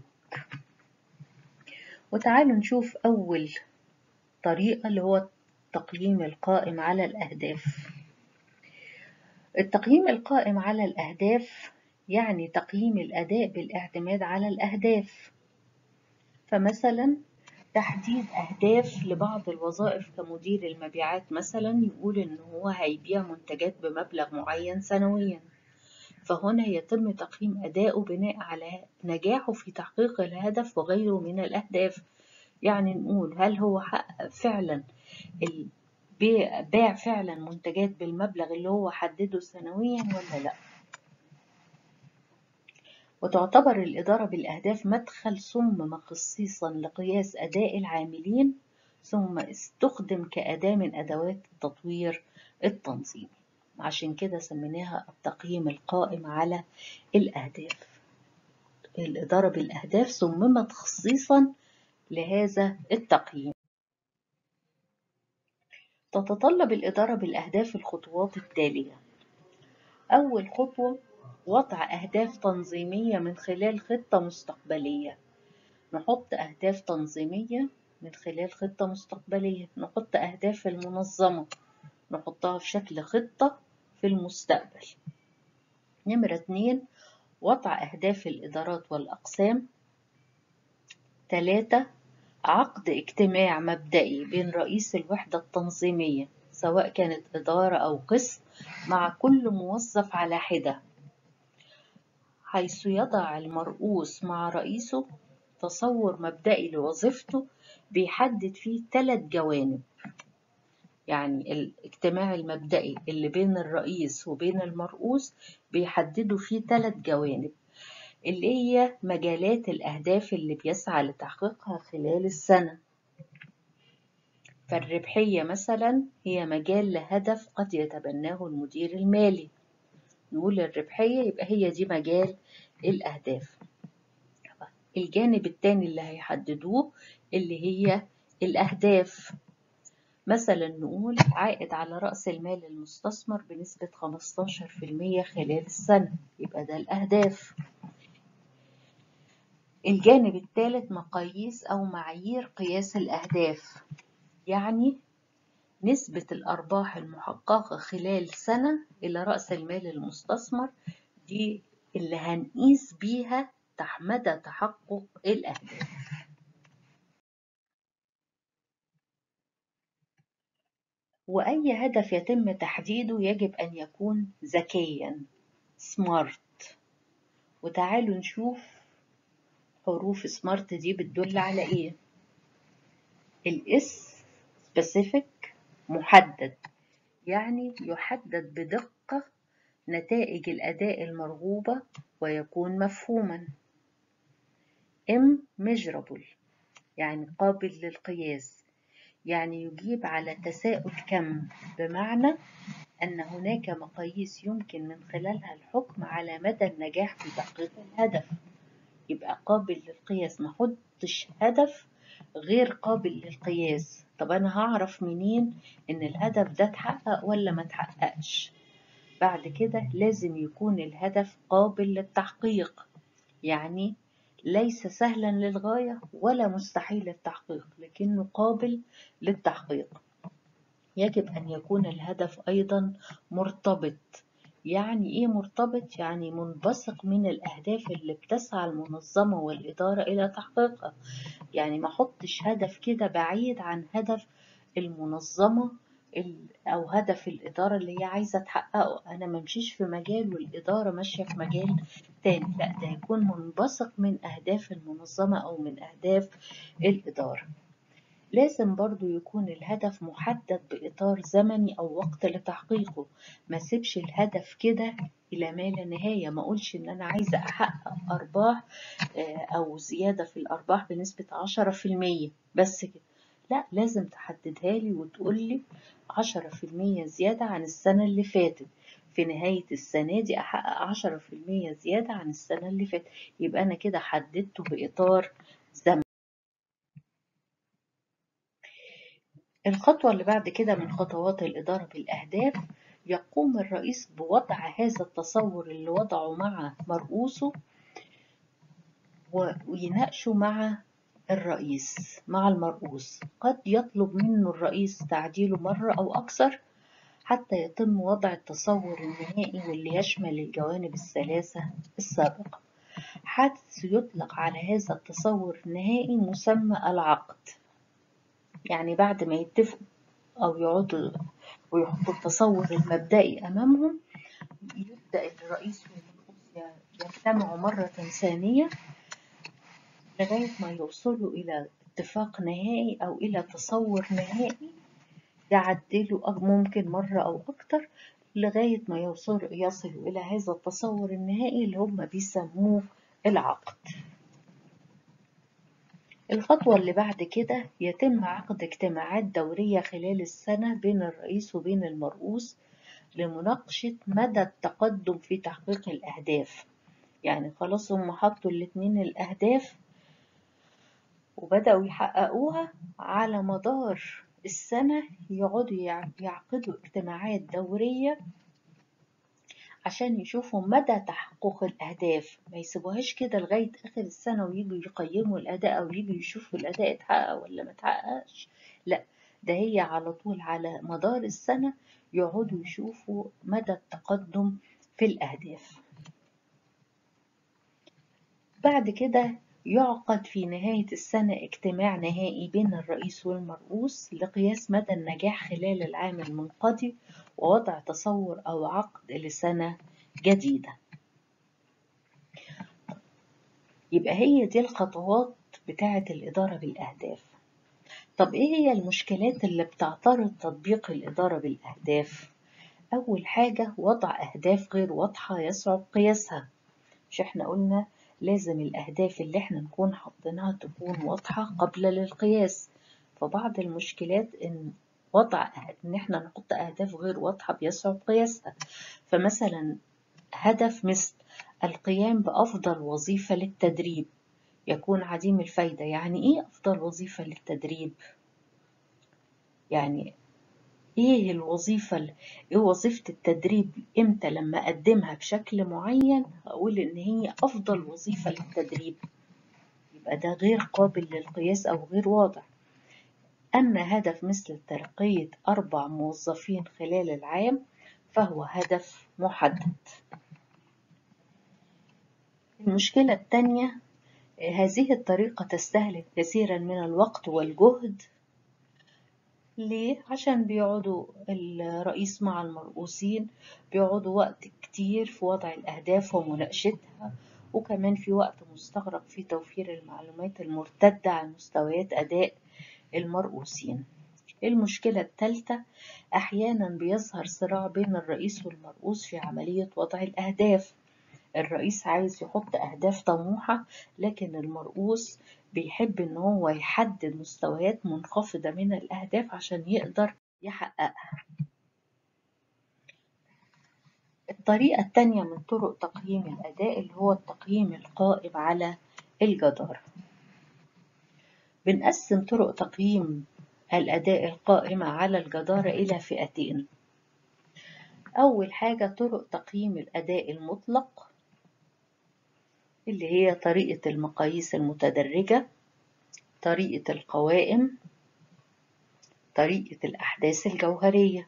وتعالوا نشوف أول طريقة اللي هو التقييم القائم على الأهداف التقييم القائم على الأهداف يعني تقييم الأداء بالاعتماد على الأهداف فمثلا تحديد أهداف لبعض الوظائف كمدير المبيعات مثلا يقول إن هو هيبيع منتجات بمبلغ معين سنويا فهنا يتم تقييم أدائه بناء على نجاحه في تحقيق الهدف وغيره من الأهداف يعني نقول هل هو حقق فعلا باع فعلا منتجات بالمبلغ اللي هو حدده سنويا ولا لا وتعتبر الإدارة بالأهداف مدخل صمم خصيصا لقياس أداء العاملين ثم استخدم كأداة من أدوات التطوير التنظيمي عشان كده سميناها التقييم القائم على الأهداف الإدارة بالأهداف صممت خصيصا لهذا التقييم تتطلب الإدارة بالأهداف الخطوات التالية أول خطوة وضع أهداف تنظيمية من خلال خطة مستقبلية نحط أهداف تنظيمية من خلال خطة مستقبلية نحط أهداف المنظمة نحطها في شكل خطة في المستقبل نمرة اتنين وضع أهداف الإدارات والأقسام تلاتة عقد اجتماع مبدئي بين رئيس الوحدة التنظيمية سواء كانت إدارة أو قسم مع كل موظف على حدة حيث يضع المرؤوس مع رئيسه تصور مبدئي لوظيفته بيحدد فيه ثلاث جوانب يعني الاجتماع المبدئي اللي بين الرئيس وبين المرؤوس بيحددوا فيه ثلاث جوانب اللي هي مجالات الأهداف اللي بيسعى لتحقيقها خلال السنة فالربحية مثلا هي مجال لهدف قد يتبناه المدير المالي نقول الربحية يبقى هي دي مجال الأهداف الجانب التاني اللي هيحددوه اللي هي الأهداف مثلا نقول عائد على رأس المال المستثمر بنسبة 15% خلال السنة يبقى ده الأهداف الجانب الثالث مقاييس أو معايير قياس الأهداف يعني نسبة الأرباح المحققة خلال سنة إلى رأس المال المستثمر دي اللي هنقيس بيها مدى تحقق الأهداف وأي هدف يتم تحديده يجب أن يكون ذكيا سمارت وتعالوا نشوف حروف سمارت دي بتدل على ايه الاس specific محدد يعني يحدد بدقة نتائج الأداء المرغوبة ويكون مفهوما M measurable يعني قابل للقياس يعني يجيب على تساؤل كم بمعنى أن هناك مقاييس يمكن من خلالها الحكم على مدى النجاح في تحقيق الهدف يبقى قابل للقياس ما حطش هدف غير قابل للقياس طب أنا هعرف منين إن الهدف ده اتحقق ولا ما اتحققش بعد كده لازم يكون الهدف قابل للتحقيق يعني ليس سهلا للغاية ولا مستحيل التحقيق لكنه قابل للتحقيق يجب أن يكون الهدف أيضا مرتبط يعني إيه مرتبط؟ يعني منبثق من الأهداف اللي بتسعى المنظمة والإدارة إلى تحقيقها يعني ما أحطش هدف كده بعيد عن هدف المنظمة أو هدف الإدارة اللي هي عايزة تحققه أنا ممشيش في مجال والإدارة ماشية في مجال تاني لا ده يكون منبثق من أهداف المنظمة أو من أهداف الإدارة لازم برضو يكون الهدف محدد بإطار زمني أو وقت لتحقيقه ما سيبش الهدف كده إلى ما لا نهاية ما أقولش إن أنا عايزة أحقق أرباح أو زيادة في الأرباح بنسبة عشرة في المية بس كده لا لازم تحددها لي وتقول لي عشرة في المية زيادة عن السنة اللي فاتت في نهاية السنة دي أحقق عشرة في المية زيادة عن السنة اللي فاتت يبقى أنا كده حددته بإطار زمني الخطوة اللي بعد كده من خطوات الإدارة بالأهداف يقوم الرئيس بوضع هذا التصور اللي وضعه مع مرؤوسه ويناقشه مع الرئيس مع المرؤوس قد يطلب منه الرئيس تعديله مرة أو أكثر حتى يتم وضع التصور النهائي واللي يشمل الجوانب الثلاثة السابقة حيث يطلق على هذا التصور النهائي مسمى العقد يعني بعد ما يتفقوا أو يقعدوا ويحطوا التصور المبدئي أمامهم يبدأ الرئيس والمرؤوس يجتمعوا مرة ثانية لغاية ما يوصلوا إلى اتفاق نهائي أو إلى تصور نهائي يعدلوا ممكن مرة أو أكتر لغاية ما يوصلوا يصلوا إلى هذا التصور النهائي اللي هم بيسموه العقد الخطوة اللي بعد كده يتم عقد اجتماعات دورية خلال السنة بين الرئيس وبين المرؤوس لمناقشة مدى التقدم في تحقيق الأهداف يعني خلاص هم حطوا الاتنين الأهداف وبدأوا يحققوها على مدار السنة يقعدوا يعقدوا اجتماعات دورية عشان يشوفوا مدى تحقق الأهداف ما يسيبوهاش كده لغاية آخر السنة ويجوا يقيموا الأداء أو يجوا يشوفوا الأداء اتحقق ولا ما اتحققش لا ده هي على طول على مدار السنة يقعدوا يشوفوا مدى التقدم في الأهداف بعد كده يعقد في نهاية السنة اجتماع نهائي بين الرئيس والمرؤوس لقياس مدى النجاح خلال العام المنقضي ووضع تصور أو عقد لسنة جديدة يبقى هي دي الخطوات بتاعة الإدارة بالأهداف طب إيه هي المشكلات اللي بتعترض تطبيق الإدارة بالأهداف؟ أول حاجة وضع أهداف غير واضحة يصعب قياسها مش إحنا قلنا لازم الأهداف اللي إحنا نكون حاطينها تكون واضحة قبل للقياس فبعض المشكلات إن وضع إن إحنا نحط أهداف غير واضحة بيصعب قياسها فمثلا هدف مثل القيام بأفضل وظيفة للتدريب يكون عديم الفايدة يعني إيه أفضل وظيفة للتدريب؟ يعني إيه الوظيفة إيه وظيفة التدريب إمتى لما أقدمها بشكل معين أقول إن هي أفضل وظيفة للتدريب يبقى ده غير قابل للقياس أو غير واضح أما هدف مثل ترقية أربع موظفين خلال العام فهو هدف محدد المشكلة الثانية هذه الطريقة تستهلك كثيرا من الوقت والجهد ليه؟ عشان بيقعدوا الرئيس مع المرؤوسين بيقعدوا وقت كتير في وضع الأهداف ومناقشتها وكمان في وقت مستغرق في توفير المعلومات المرتدة عن مستويات أداء المرؤوسين المشكلة الثالثة أحيانا بيظهر صراع بين الرئيس والمرؤوس في عملية وضع الأهداف الرئيس عايز يحط أهداف طموحة لكن المرؤوس بيحب إن هو يحدد مستويات منخفضة من الأهداف عشان يقدر يحققها الطريقة التانية من طرق تقييم الأداء اللي هو التقييم القائم على الجدارة بنقسم طرق تقييم الأداء القائمة على الجدارة إلى فئتين أول حاجة طرق تقييم الأداء المطلق اللي هي طريقة المقاييس المتدرجة طريقة القوائم طريقة الأحداث الجوهرية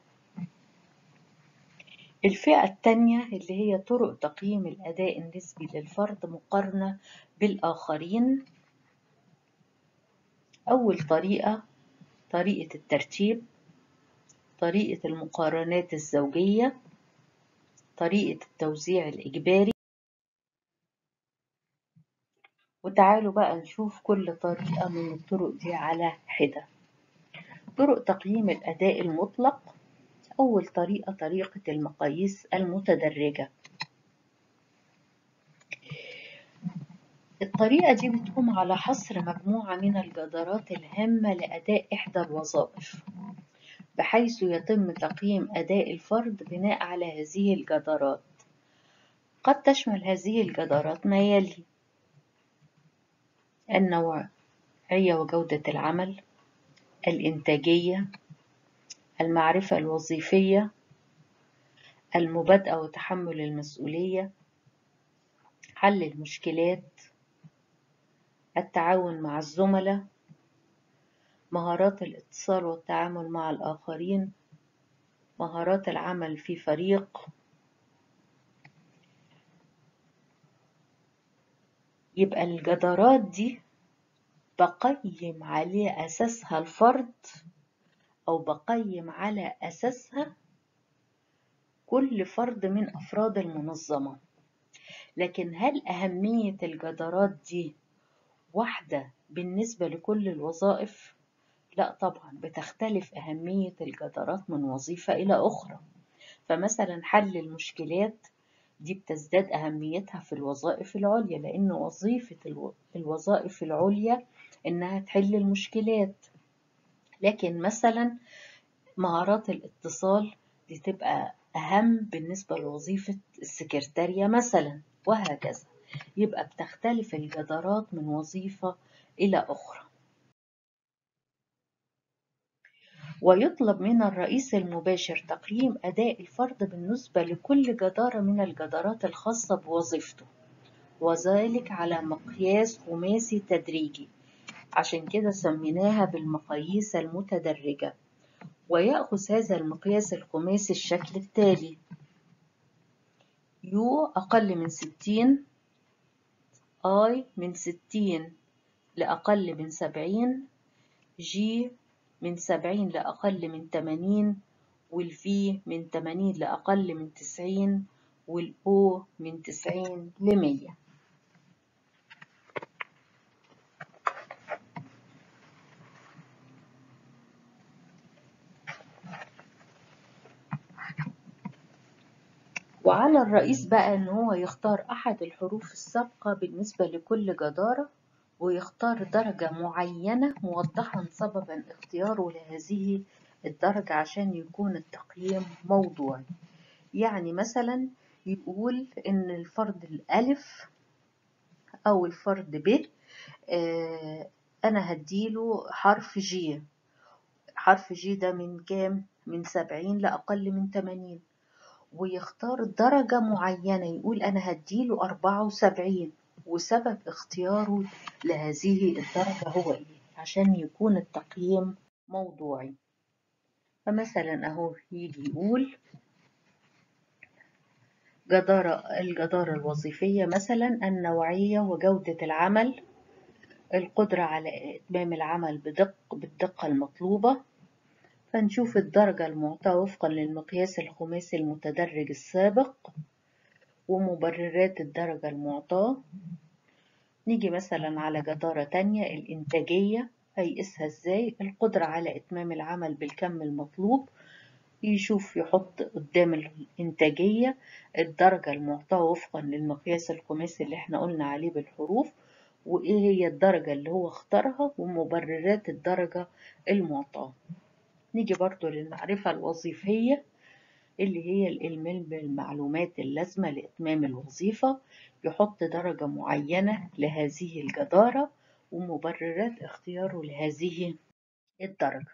الفئة الثانية اللي هي طرق تقييم الأداء النسبي للفرد مقارنة بالآخرين أول طريقة طريقة الترتيب طريقة المقارنات الزوجية طريقة التوزيع الإجباري وتعالوا بقى نشوف كل طريقة من الطرق دي على حدة طرق تقييم الأداء المطلق أول طريقة طريقة المقاييس المتدرجة الطريقة دي بتقوم على حصر مجموعة من الجدارات الهامة لأداء إحدى الوظائف بحيث يتم تقييم أداء الفرد بناء على هذه الجدارات قد تشمل هذه الجدارات ما يلي النوعية وجودة العمل الإنتاجية المعرفة الوظيفية المبادئة وتحمل المسؤولية حل المشكلات التعاون مع الزملاء مهارات الاتصال والتعامل مع الآخرين مهارات العمل في فريق يبقى الجدارات دي بقيم على أساسها الفرد أو بقيم على أساسها كل فرد من أفراد المنظمة لكن هل أهمية الجدارات دي واحدة بالنسبة لكل الوظائف؟ لا طبعا بتختلف أهمية الجدارات من وظيفة إلى أخرى فمثلا حل المشكلات دي بتزداد أهميتها في الوظائف العليا لأن وظيفة الوظائف العليا إنها تحل المشكلات لكن مثلا مهارات الاتصال دي تبقى أهم بالنسبة لوظيفة السكرتارية مثلا وهكذا يبقى بتختلف الجدارات من وظيفة إلى أخرى ويطلب من الرئيس المباشر تقييم أداء الفرد بالنسبة لكل جدارة من الجدارات الخاصة بوظيفته وذلك على مقياس خماسي تدريجي عشان كده سميناها بالمقاييس المتدرجة ويأخذ هذا المقياس الخماسي الشكل التالي يو أقل من ستين I من ستين لأقل من سبعين جي من سبعين لأقل من تمانين والفي من تمانين لأقل من تسعين والأو من تسعين لمية وعلى الرئيس بقى إن هو يختار أحد الحروف السابقة بالنسبة لكل جدارة ويختار درجة معينة موضحا سببا اختياره لهذه الدرجة عشان يكون التقييم موضوعي يعني مثلا يقول إن الفرد الألف أو الفرد ب آه، أنا هديله حرف جي حرف جي ده من كام؟ من سبعين لأقل من تمانين ويختار درجة معينة يقول أنا هديله أربعة وسبعين وسبب اختياره لهذه الدرجة هو إيه؟ عشان يكون التقييم موضوعي فمثلا أهو يجي يقول جدارة الجدارة الوظيفية مثلا النوعية وجودة العمل القدرة على إتمام العمل بدق بالدقة المطلوبة فنشوف الدرجة المعطاة وفقا للمقياس الخماسي المتدرج السابق ومبررات الدرجة المعطاة نيجي مثلا على جدارة تانية الإنتاجية هيقيسها إزاي القدرة على إتمام العمل بالكم المطلوب يشوف يحط قدام الإنتاجية الدرجة المعطاة وفقا للمقياس الخماسي اللي احنا قلنا عليه بالحروف وإيه هي الدرجة اللي هو اختارها ومبررات الدرجة المعطاة نيجي برضو للمعرفة الوظيفية اللي هي الإلمام بالمعلومات اللازمة لإتمام الوظيفة يحط درجة معينة لهذه الجدارة ومبررات اختياره لهذه الدرجة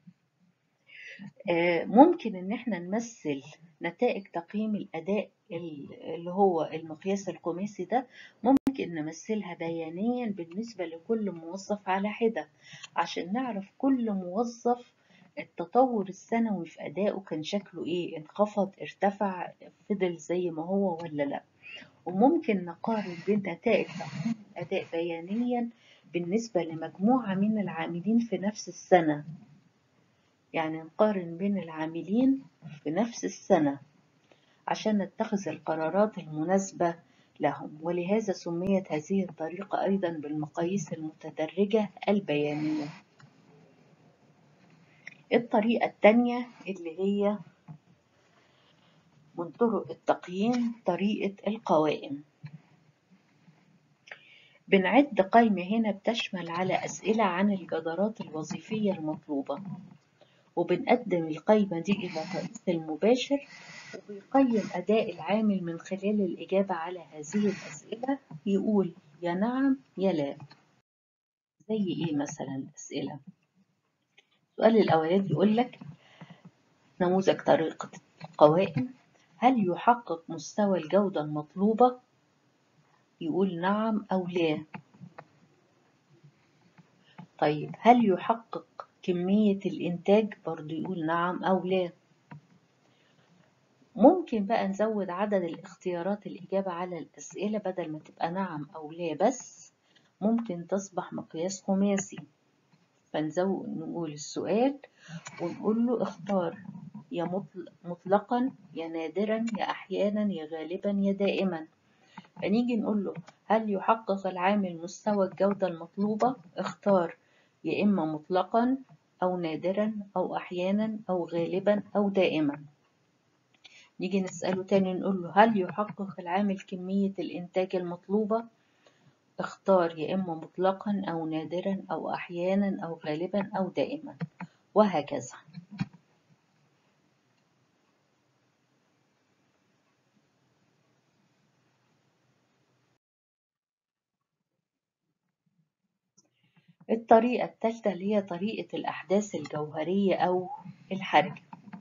آه، ممكن إن احنا نمثل نتائج تقييم الأداء اللي هو المقياس الخماسي ده ممكن نمثلها بيانيا بالنسبة لكل موظف على حدة عشان نعرف كل موظف التطور السنوي في أدائه كان شكله إيه انخفض ارتفع فضل زي ما هو ولا لأ وممكن نقارن بين نتائج تقييم الأداء بيانيا بالنسبة لمجموعة من العاملين في نفس السنة يعني نقارن بين العاملين في نفس السنة عشان نتخذ القرارات المناسبة لهم ولهذا سميت هذه الطريقة أيضا بالمقاييس المتدرجة البيانية الطريقة التانية اللي هي من طرق التقييم طريقة القوائم بنعد قائمة هنا بتشمل على أسئلة عن الجدارات الوظيفية المطلوبة وبنقدم القائمة دي إلى الرئيس المباشر وبيقيم أداء العامل من خلال الإجابة على هذه الأسئلة يقول يا نعم يا لا زي إيه مثلا الأسئلة السؤال الأولاني يقول لك نموذج طريقة القوائم هل يحقق مستوى الجودة المطلوبة يقول نعم أو لا طيب هل يحقق كمية الإنتاج برضو يقول نعم أو لا ممكن بقى نزود عدد الاختيارات الإجابة على الأسئلة بدل ما تبقى نعم أو لا بس ممكن تصبح مقياس خماسي فنزود نقول السؤال ونقول له اختار يا مطلقا يا نادرا يا أحيانا يا غالبا يا دائما فنيجي نقول له هل يحقق العامل مستوى الجودة المطلوبة اختار يا إما مطلقا أو نادرا أو أحيانا أو غالبا أو دائما نيجي نسأله تاني نقول له هل يحقق العامل كمية الإنتاج المطلوبة اختار يا إما مطلقا أو نادرا أو أحيانا أو غالبا أو دائما وهكذا الطريقة الثالثة اللي هي طريقة الأحداث الجوهرية أو الحرجة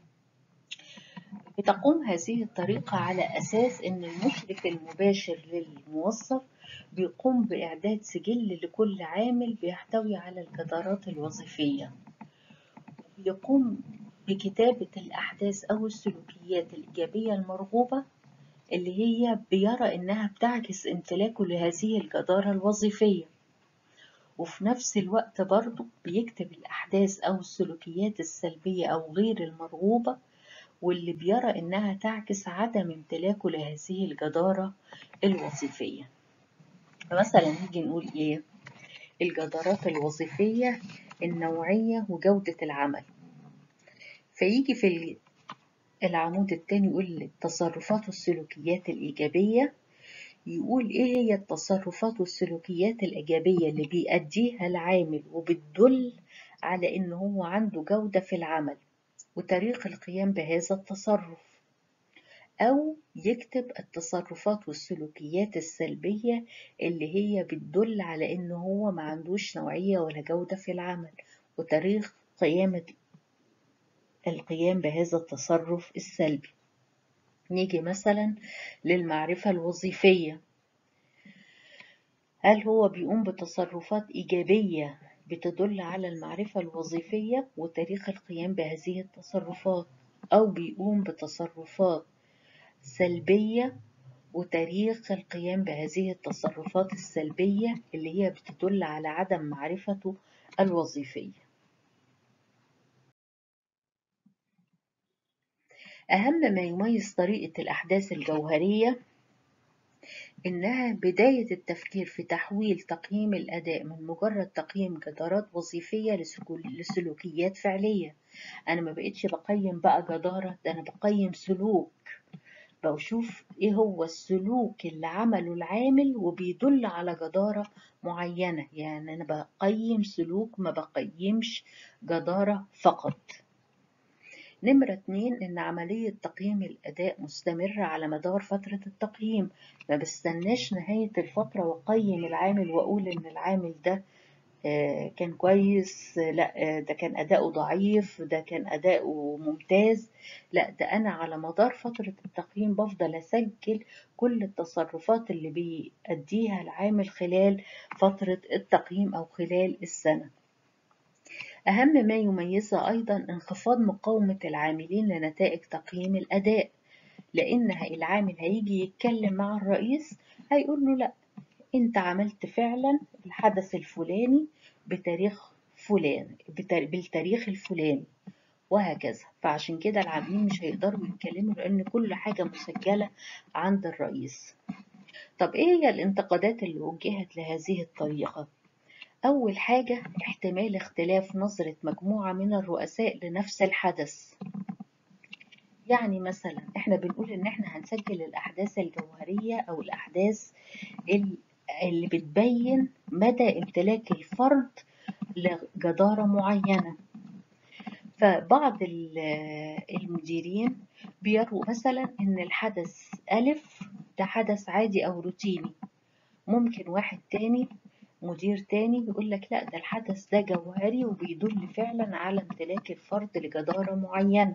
بتقوم هذه الطريقة على أساس أن المشرف المباشر للموظف بيقوم بإعداد سجل لكل عامل بيحتوي على الجدارات الوظيفية يقوم بكتابة الأحداث أو السلوكيات الإيجابية المرغوبة اللي هي بيرى إنها بتعكس امتلاكه لهذه الجدارة الوظيفية وفي نفس الوقت برضه بيكتب الأحداث أو السلوكيات السلبية أو غير المرغوبة واللي بيرى إنها تعكس عدم امتلاكه لهذه الجدارة الوظيفية فمثلا نيجي نقول إيه الجدارات الوظيفية النوعية وجودة العمل فيجي في العمود التاني يقول التصرفات والسلوكيات الإيجابية يقول إيه هي التصرفات والسلوكيات الإيجابية اللي بيأديها العامل وبتدل على إن هو عنده جودة في العمل وطريق القيام بهذا التصرف أو يكتب التصرفات والسلوكيات السلبية اللي هي بتدل على إن هو ما عندوش نوعية ولا جودة في العمل وتاريخ قيامة القيام بهذا التصرف السلبي نيجي مثلا للمعرفة الوظيفية هل هو بيقوم بتصرفات إيجابية بتدل على المعرفة الوظيفية وتاريخ القيام بهذه التصرفات أو بيقوم بتصرفات سلبية وتاريخ القيام بهذه التصرفات السلبية اللي هي بتدل على عدم معرفته الوظيفية أهم ما يميز طريقة الأحداث الجوهرية إنها بداية التفكير في تحويل تقييم الأداء من مجرد تقييم جدارات وظيفية لسلوكيات فعلية أنا ما بقتش بقيم بقى جدارة ده أنا بقيم سلوك بشوف إيه هو السلوك اللي عمله العامل وبيدل على جدارة معينة يعني أنا بقيم سلوك ما بقيمش جدارة فقط نمرة اتنين إن عملية تقييم الأداء مستمرة على مدار فترة التقييم ما بستناش نهاية الفترة وأقيم العامل وأقول إن العامل ده كان كويس لا ده كان أداؤه ضعيف ده كان أداؤه ممتاز لا ده أنا على مدار فترة التقييم بفضل أسجل كل التصرفات اللي بيأديها العامل خلال فترة التقييم أو خلال السنة أهم ما يميزها أيضا انخفاض مقاومة العاملين لنتائج تقييم الأداء لأن العامل هيجي يتكلم مع الرئيس هيقول له لأ أنت عملت فعلا الحدث الفلاني بتاريخ فلان بالتاريخ الفلاني وهكذا فعشان كده العاملين مش هيقدروا يتكلموا لأن كل حاجة مسجلة عند الرئيس طب إيه هي الانتقادات اللي وجهت لهذه الطريقة؟ أول حاجة احتمال اختلاف نظرة مجموعة من الرؤساء لنفس الحدث يعني مثلا احنا بنقول ان احنا هنسجل الأحداث الجوهرية أو الأحداث اللي بتبين مدى امتلاك الفرد لجدارة معينة فبعض المديرين بيروا مثلا ان الحدث ألف ده حدث عادي أو روتيني ممكن واحد تاني مدير تاني يقول لك لا ده الحدث ده جوهري وبيدل فعلا على امتلاك الفرد لجدارة معينة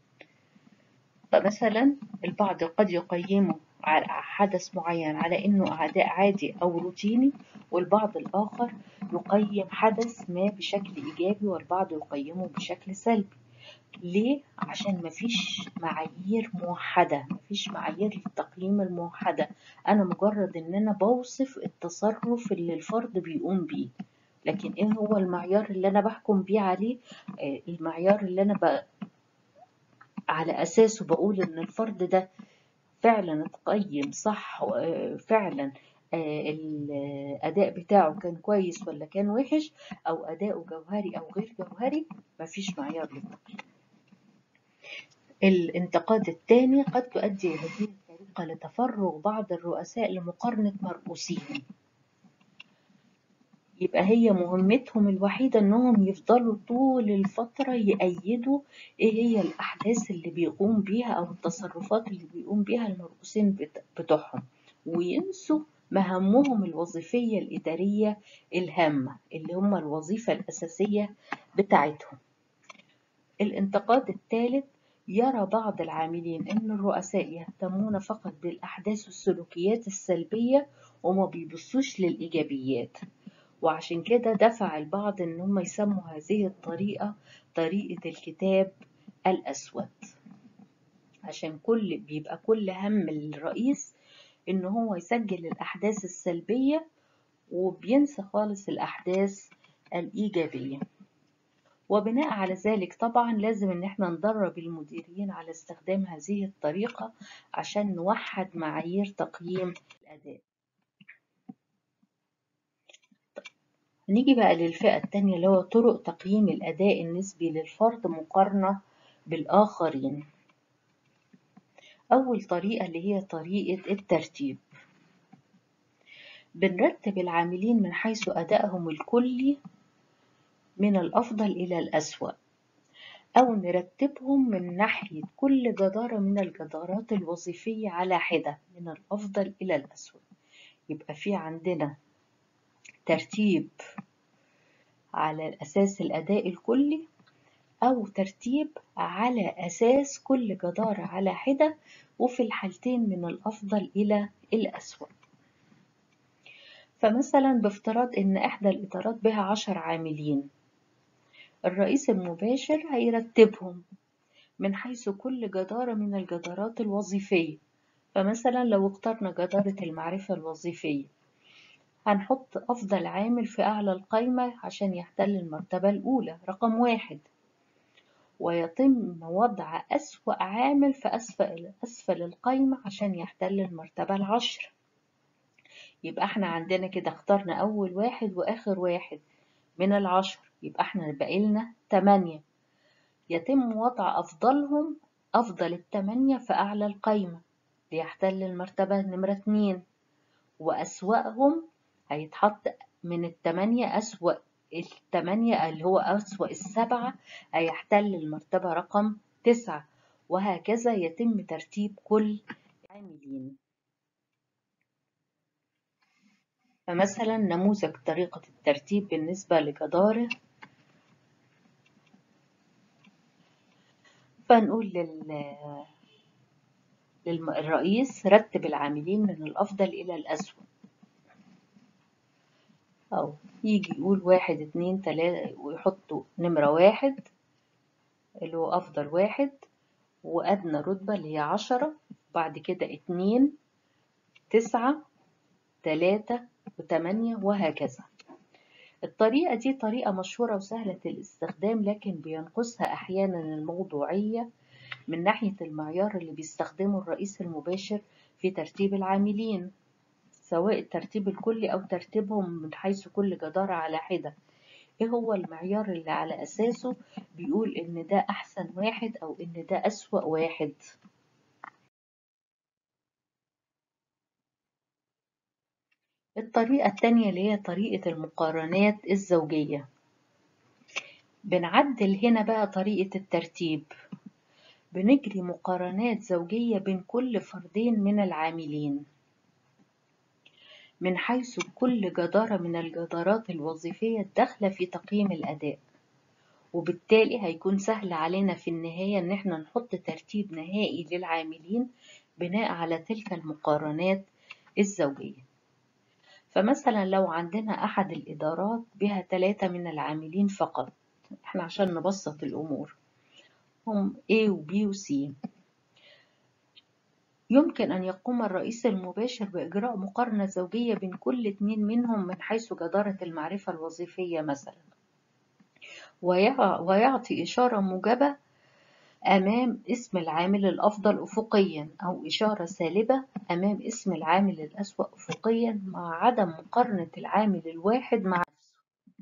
فمثلا البعض قد يقيمه على حدث معين على انه أداء عادي او روتيني والبعض الاخر يقيم حدث ما بشكل ايجابي والبعض يقيمه بشكل سلبي ليه؟ عشان مفيش معايير موحدة مفيش معايير للتقييم الموحدة أنا مجرد إن أنا بوصف التصرف اللي الفرد بيقوم بيه لكن إيه هو المعيار اللي أنا بحكم بيه عليه المعيار اللي أنا ب... على أساسه بقول إن الفرد ده فعلا اتقيم صح فعلا الأداء بتاعه كان كويس ولا كان وحش أو أداؤه جوهري أو غير جوهري مفيش معيار للتقييم الانتقاد الثاني قد تؤدي هذه الطريقة لتفرغ بعض الرؤساء لمقارنة مرؤوسيهم يبقى هي مهمتهم الوحيدة انهم يفضلوا طول الفترة يأيدوا ايه هي الاحداث اللي بيقوم بيها او التصرفات اللي بيقوم بيها المرؤوسين بتوعهم وينسوا مهامهم الوظيفية الإدارية الهامة اللي هم الوظيفة الأساسية بتاعتهم الانتقاد الثالث يرى بعض العاملين أن الرؤساء يهتمون فقط بالأحداث والسلوكيات السلبية وما بيبصوش للإيجابيات وعشان كده دفع البعض ان هم يسموا هذه الطريقة طريقة الكتاب الأسود عشان كل بيبقى كل هم الرئيس ان هو يسجل الأحداث السلبية وبينسى خالص الأحداث الإيجابية وبناء على ذلك طبعا لازم ان احنا ندرب المديرين على استخدام هذه الطريقة عشان نوحد معايير تقييم الأداء نيجي بقى للفئة التانية اللي هو طرق تقييم الأداء النسبي للفرد مقارنة بالآخرين أول طريقة اللي هي طريقة الترتيب بنرتب العاملين من حيث أدائهم الكلي من الأفضل إلى الأسوأ أو نرتبهم من ناحية كل جدارة من الجدارات الوظيفية على حدة من الأفضل إلى الأسوأ يبقى في عندنا ترتيب على الأساس الأداء الكلي أو ترتيب على أساس كل جدارة على حدة وفي الحالتين من الأفضل إلى الأسوأ فمثلا بافتراض إن إحدى الإدارات بها عشر عاملين الرئيس المباشر هيرتبهم من حيث كل جدارة من الجدارات الوظيفية فمثلا لو اخترنا جدارة المعرفة الوظيفية هنحط أفضل عامل في أعلى القايمة عشان يحتل المرتبة الأولى رقم واحد ويتم وضع أسوأ عامل في أسفل, أسفل القايمة عشان يحتل المرتبة العشر يبقى احنا عندنا كده اخترنا أول واحد وآخر واحد من العشر يبقى احنا بقيلنا تمانية يتم وضع أفضلهم أفضل التمانية في أعلى القايمة ليحتل المرتبة نمرة اتنين وأسوأهم هيتحط من التمانية أسوأ التمانية اللي هو أسوأ السبعة هيحتل المرتبة رقم تسعة وهكذا يتم ترتيب كل عاملين فمثلا نموذج طريقة الترتيب بالنسبة لجدارة فنقول لل... للرئيس رتب العاملين من الأفضل إلى الأسوأ أو يجي يقول واحد اتنين تلاتة ويحطوا نمرة واحد اللي هو أفضل واحد وأدنى رتبة اللي هي عشرة بعد كده اتنين تسعة تلاتة وتمانية وهكذا الطريقة دي طريقة مشهورة وسهلة الاستخدام لكن بينقصها أحيانا الموضوعية من ناحية المعيار اللي بيستخدمه الرئيس المباشر في ترتيب العاملين سواء الترتيب الكلي أو ترتيبهم من حيث كل جدارة على حدة إيه هو المعيار اللي على أساسه بيقول إن ده أحسن واحد أو إن ده أسوأ واحد الطريقة التانية اللي هي طريقة المقارنات الزوجية بنعدل هنا بقى طريقة الترتيب بنجري مقارنات زوجية بين كل فردين من العاملين من حيث كل جدارة من الجدارات الوظيفية الداخلة في تقييم الأداء وبالتالي هيكون سهل علينا في النهاية إن احنا نحط ترتيب نهائي للعاملين بناء على تلك المقارنات الزوجية فمثلا لو عندنا أحد الإدارات بها ثلاثة من العاملين فقط احنا عشان نبسط الأمور هم A و B و C يمكن أن يقوم الرئيس المباشر بإجراء مقارنة زوجية بين كل اتنين منهم من حيث جدارة المعرفة الوظيفية مثلا ويعطي إشارة موجبة أمام اسم العامل الأفضل أفقيا أو إشارة سالبة أمام اسم العامل الأسوأ أفقيا مع عدم مقارنة العامل الواحد مع نفسه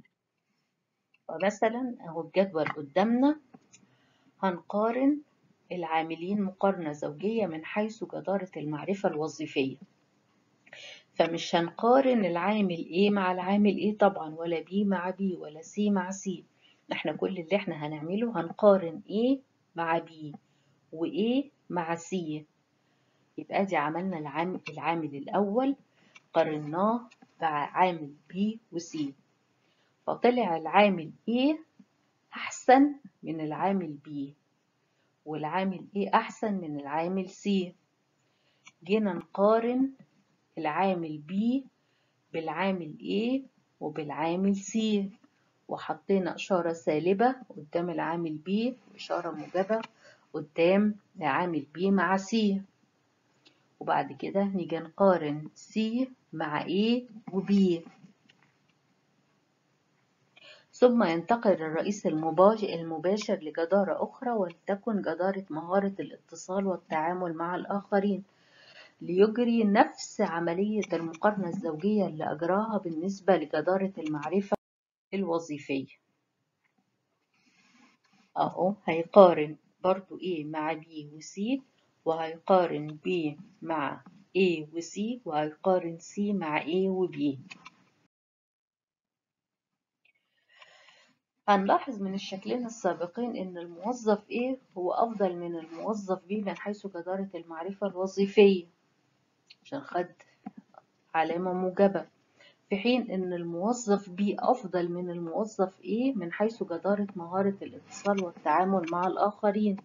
فمثلا أهو الجدول قدامنا هنقارن العاملين مقارنة زوجية من حيث جدارة المعرفة الوظيفية فمش هنقارن العامل A مع العامل A طبعا ولا B مع B ولا C مع C احنا كل اللي احنا هنعمله هنقارن A مع B و A مع C يبقى دي عملنا العامل, العامل الأول قارناه مع عامل B و C فطلع العامل A أحسن من العامل B والعامل A أحسن من العامل C جينا نقارن العامل B بالعامل A وبالعامل C وحطينا إشارة سالبة قدام العامل B وإشارة موجبة قدام العامل B مع C وبعد كده نيجي نقارن C مع A و B ثم ينتقل الرئيس المباشر لجدارة أخرى ولتكن جدارة مهارة الاتصال والتعامل مع الآخرين ليجري نفس عملية المقارنة الزوجية اللي أجراها بالنسبة لجدارة المعرفة الوظيفية أهو هيقارن برضو A مع B و C وهيقارن B مع A و C وهيقارن C مع A و B هنلاحظ من الشكلين السابقين إن الموظف A هو أفضل من الموظف B من حيث جدارة المعرفة الوظيفية عشان خد علامة موجبة في حين إن الموظف B أفضل من الموظف A من حيث جدارة مهارة الاتصال والتعامل مع الآخرين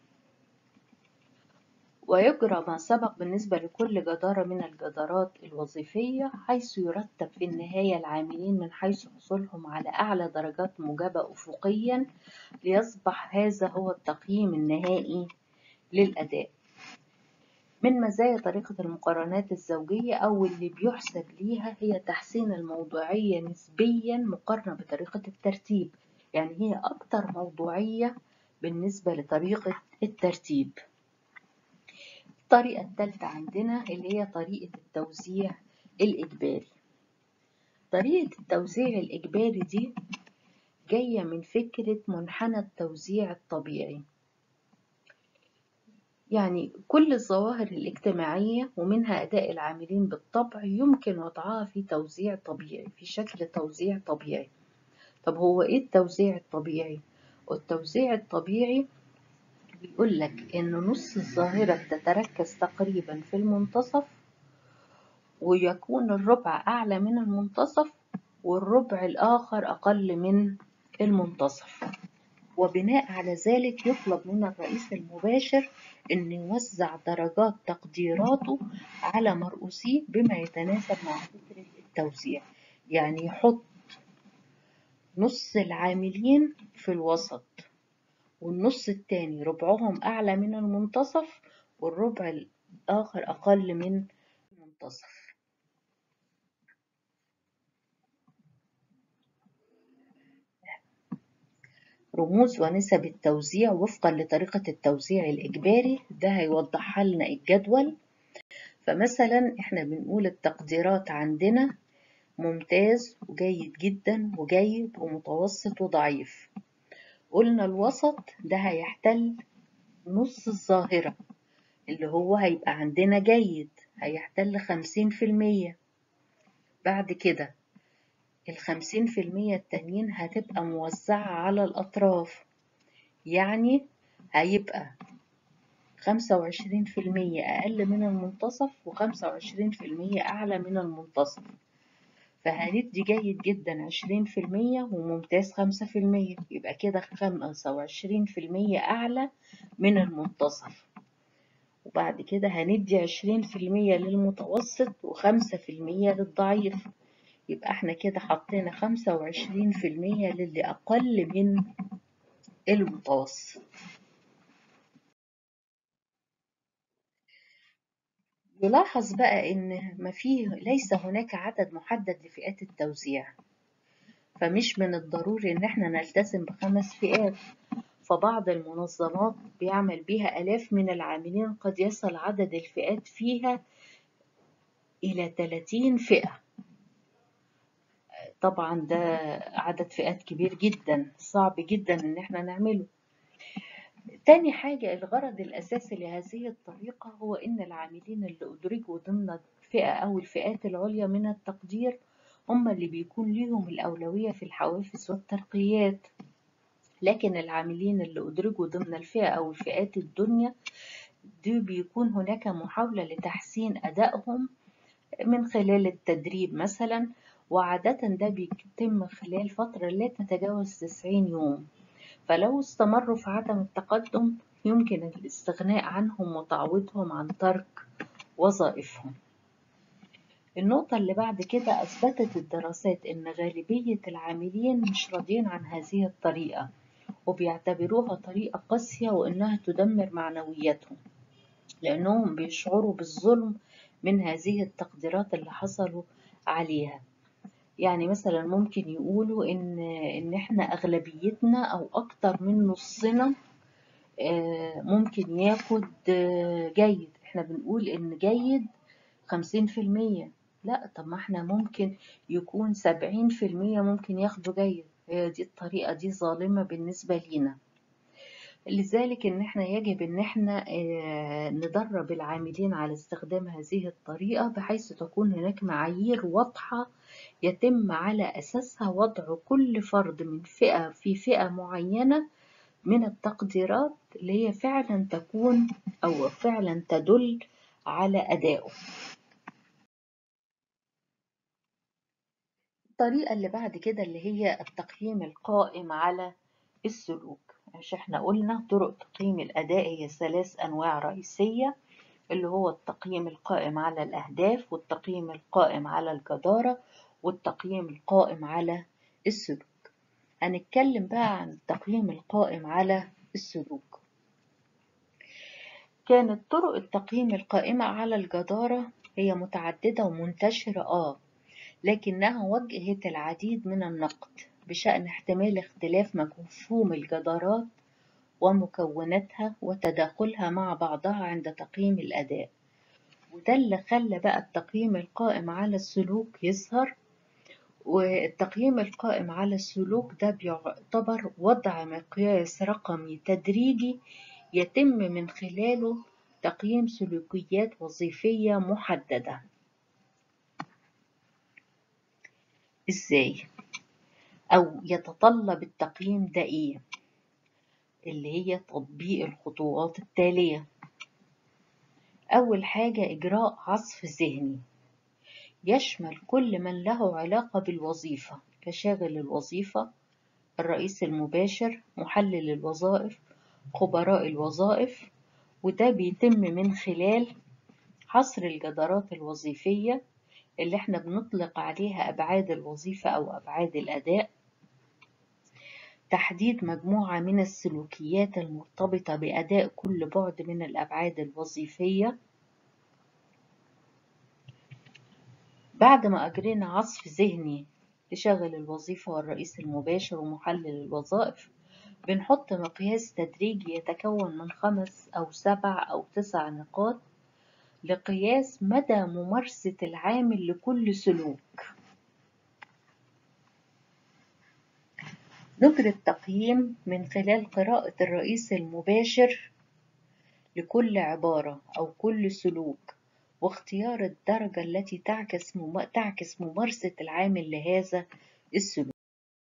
ويجرى ما سبق بالنسبة لكل جدارة من الجدارات الوظيفية حيث يرتب في النهاية العاملين من حيث حصولهم على أعلى درجات موجبة أفقيا ليصبح هذا هو التقييم النهائي للأداء من مزايا طريقة المقارنات الزوجية أو اللي بيحسب ليها هي تحسين الموضوعية نسبيا مقارنة بطريقة الترتيب يعني هي أكتر موضوعية بالنسبة لطريقة الترتيب الطريقة الثالثة عندنا اللي هي طريقة التوزيع الإجباري طريقة التوزيع الإجباري دي جاية من فكرة منحنى التوزيع الطبيعي يعني كل الظواهر الاجتماعية ومنها أداء العاملين بالطبع يمكن وضعها في توزيع طبيعي في شكل توزيع طبيعي طب هو إيه التوزيع الطبيعي؟ التوزيع الطبيعي بيقول لك إن نص الظاهرة تتركز تقريبا في المنتصف ويكون الربع أعلى من المنتصف والربع الآخر أقل من المنتصف وبناء على ذلك يطلب من الرئيس المباشر أن يوزع درجات تقديراته على مرؤوسيه بما يتناسب مع فكرة التوزيع يعني يحط نص العاملين في الوسط والنص التاني ربعهم أعلى من المنتصف والربع الآخر أقل من المنتصف رموز ونسب التوزيع وفقا لطريقة التوزيع الإجباري ده هيوضحها لنا الجدول فمثلا احنا بنقول التقديرات عندنا ممتاز وجيد جدا وجيد ومتوسط وضعيف قلنا الوسط ده هيحتل نص الظاهرة اللي هو هيبقى عندنا جيد هيحتل خمسين في المية بعد كده الخمسين في المية التانيين هتبقى موزعة على الأطراف يعني هيبقى خمسة وعشرين في المية أقل من المنتصف وخمسة وعشرين في المية أعلى من المنتصف فهندي جيد جدا عشرين في المية وممتاز خمسة في المية يبقى كده خمسة وعشرين في المية أعلى من المنتصف وبعد كده هندي عشرين في المية للمتوسط وخمسة في المية للضعيف يبقى احنا كده حطينا خمسة وعشرين في المية للي أقل من المتوسط يلاحظ بقى إن ما فيه ليس هناك عدد محدد لفئات التوزيع فمش من الضروري إن احنا نلتزم بخمس فئات فبعض المنظمات بيعمل بيها آلاف من العاملين قد يصل عدد الفئات فيها إلى 30 فئة طبعا ده عدد فئات كبير جدا صعب جدا إن احنا نعمله تاني حاجة الغرض الأساسي لهذه الطريقة هو إن العاملين اللي أدرجوا ضمن الفئة أو الفئات العليا من التقدير هم اللي بيكون ليهم الأولوية في الحوافز والترقيات لكن العاملين اللي أدرجوا ضمن الفئة أو الفئات الدنيا دي بيكون هناك محاولة لتحسين أدائهم من خلال التدريب مثلا وعادة ده بيتم خلال فترة لا تتجاوز 90 يوم فلو استمروا في عدم التقدم يمكن الاستغناء عنهم وتعويضهم عن ترك وظائفهم النقطة اللي بعد كده أثبتت الدراسات إن غالبية العاملين مش راضيين عن هذه الطريقة وبيعتبروها طريقة قاسية وإنها تدمر معنوياتهم لأنهم بيشعروا بالظلم من هذه التقديرات اللي حصلوا عليها يعني مثلا ممكن يقولوا إن إن إحنا أغلبيتنا أو أكتر من نصنا ممكن ياخد جيد إحنا بنقول إن جيد خمسين في المية لا طب ما إحنا ممكن يكون سبعين في المية ممكن ياخدوا جيد هي دي الطريقة دي ظالمة بالنسبة لينا لذلك ان احنا يجب ان احنا ندرب العاملين على استخدام هذه الطريقة بحيث تكون هناك معايير واضحة يتم على أساسها وضع كل فرد من فئة في فئة معينة من التقديرات اللي هي فعلا تكون أو فعلا تدل على أدائه الطريقة اللي بعد كده اللي هي التقييم القائم على السلوك مش احنا قلنا طرق تقييم الأداء هي ثلاث أنواع رئيسية اللي هو التقييم القائم على الأهداف والتقييم القائم على الجدارة والتقييم القائم على السلوك هنتكلم بقى عن التقييم القائم على السلوك كانت طرق التقييم القائمة على الجدارة هي متعددة ومنتشرة آه لكنها وجهت العديد من النقد بشأن احتمال اختلاف مفهوم الجدارات ومكوناتها وتداخلها مع بعضها عند تقييم الأداء وده اللي خلى بقى التقييم القائم على السلوك يظهر والتقييم القائم على السلوك ده بيعتبر وضع مقياس رقمي تدريجي يتم من خلاله تقييم سلوكيات وظيفية محددة ازاي او يتطلب التقييم ده ايه اللي هي تطبيق الخطوات التالية اول حاجة اجراء عصف ذهني يشمل كل من له علاقة بالوظيفة كشاغل الوظيفة الرئيس المباشر محلل الوظائف خبراء الوظائف وده بيتم من خلال حصر الجدارات الوظيفية اللي احنا بنطلق عليها أبعاد الوظيفة أو أبعاد الأداء تحديد مجموعة من السلوكيات المرتبطة بأداء كل بعد من الأبعاد الوظيفية بعد ما أجرينا عصف ذهني لشغل الوظيفة والرئيس المباشر ومحلل الوظائف بنحط مقياس تدريجي يتكون من خمس أو سبع أو تسع نقاط لقياس مدى ممارسة العامل لكل سلوك نجري التقييم من خلال قراءة الرئيس المباشر لكل عبارة أو كل سلوك واختيار الدرجة التي تعكس مم... تعكس ممارسة العامل لهذا السلوك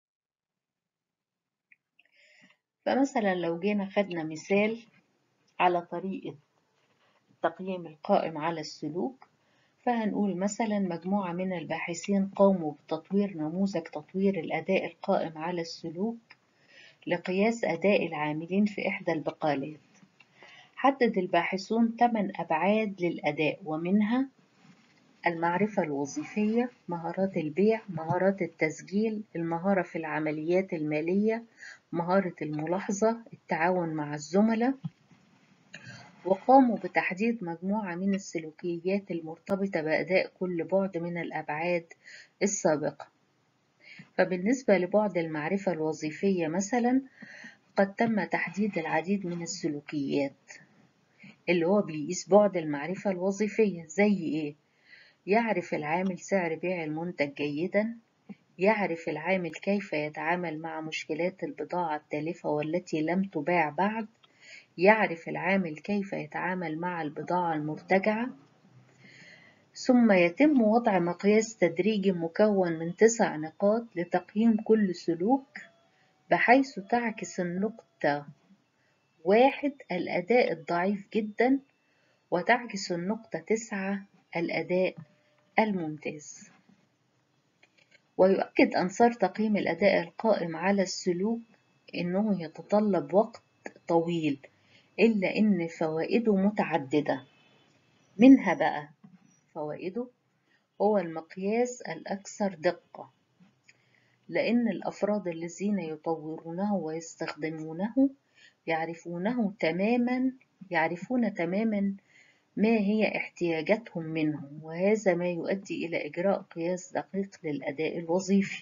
فمثلا لو جينا خدنا مثال على طريقة التقييم القائم على السلوك فهنقول مثلا مجموعة من الباحثين قاموا بتطوير نموذج تطوير الأداء القائم على السلوك لقياس أداء العاملين في إحدى البقالات حدد الباحثون ثمان أبعاد للأداء ومنها المعرفة الوظيفية مهارات البيع مهارات التسجيل المهارة في العمليات المالية مهارة الملاحظة التعاون مع الزملاء وقاموا بتحديد مجموعة من السلوكيات المرتبطة بأداء كل بعد من الأبعاد السابقة فبالنسبة لبعد المعرفة الوظيفية مثلا قد تم تحديد العديد من السلوكيات اللي هو بيقيس بعد المعرفة الوظيفية زي إيه؟ يعرف العامل سعر بيع المنتج جيدا يعرف العامل كيف يتعامل مع مشكلات البضاعة التالفة والتي لم تباع بعد يعرف العامل كيف يتعامل مع البضاعة المرتجعة ثم يتم وضع مقياس تدريجي مكون من تسع نقاط لتقييم كل سلوك بحيث تعكس النقطة واحد الأداء الضعيف جدا وتعكس النقطة تسعة الأداء الممتاز ويؤكد أنصار تقييم الأداء القائم على السلوك إنه يتطلب وقت طويل إلا إن فوائده متعددة منها بقى فوائده هو المقياس الأكثر دقة لأن الأفراد الذين يطورونه ويستخدمونه يعرفونه تماما يعرفون تماما ما هي احتياجاتهم منه وهذا ما يؤدي إلى إجراء قياس دقيق للأداء الوظيفي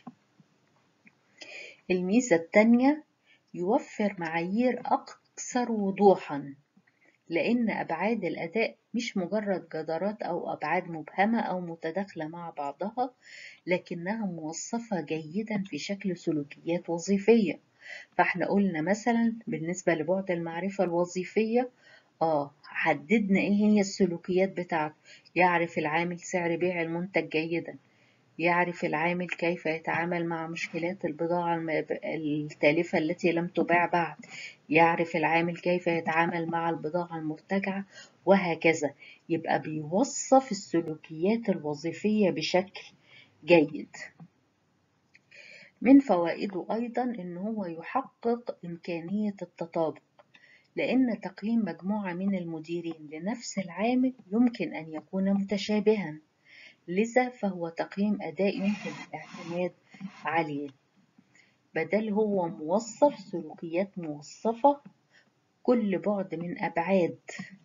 الميزة الثانية يوفر معايير أكثر وضوحا لأن أبعاد الأداء مش مجرد جدارات أو أبعاد مبهمة أو متداخلة مع بعضها لكنها موصفة جيدا في شكل سلوكيات وظيفية فاحنا قلنا مثلا بالنسبة لبعد المعرفة الوظيفية اه حددنا ايه هي السلوكيات بتاعته يعرف العامل سعر بيع المنتج جيدا يعرف العامل كيف يتعامل مع مشكلات البضاعة التالفة التي لم تباع بعد يعرف العامل كيف يتعامل مع البضاعة المرتجعة وهكذا يبقى بيوصف السلوكيات الوظيفية بشكل جيد من فوائده أيضا إن هو يحقق إمكانية التطابق لأن تقييم مجموعة من المديرين لنفس العامل يمكن أن يكون متشابها لذا فهو تقييم أداء يمكن الاعتماد عليه بدل هو موصف سلوكيات موصفة كل بعد من أبعاد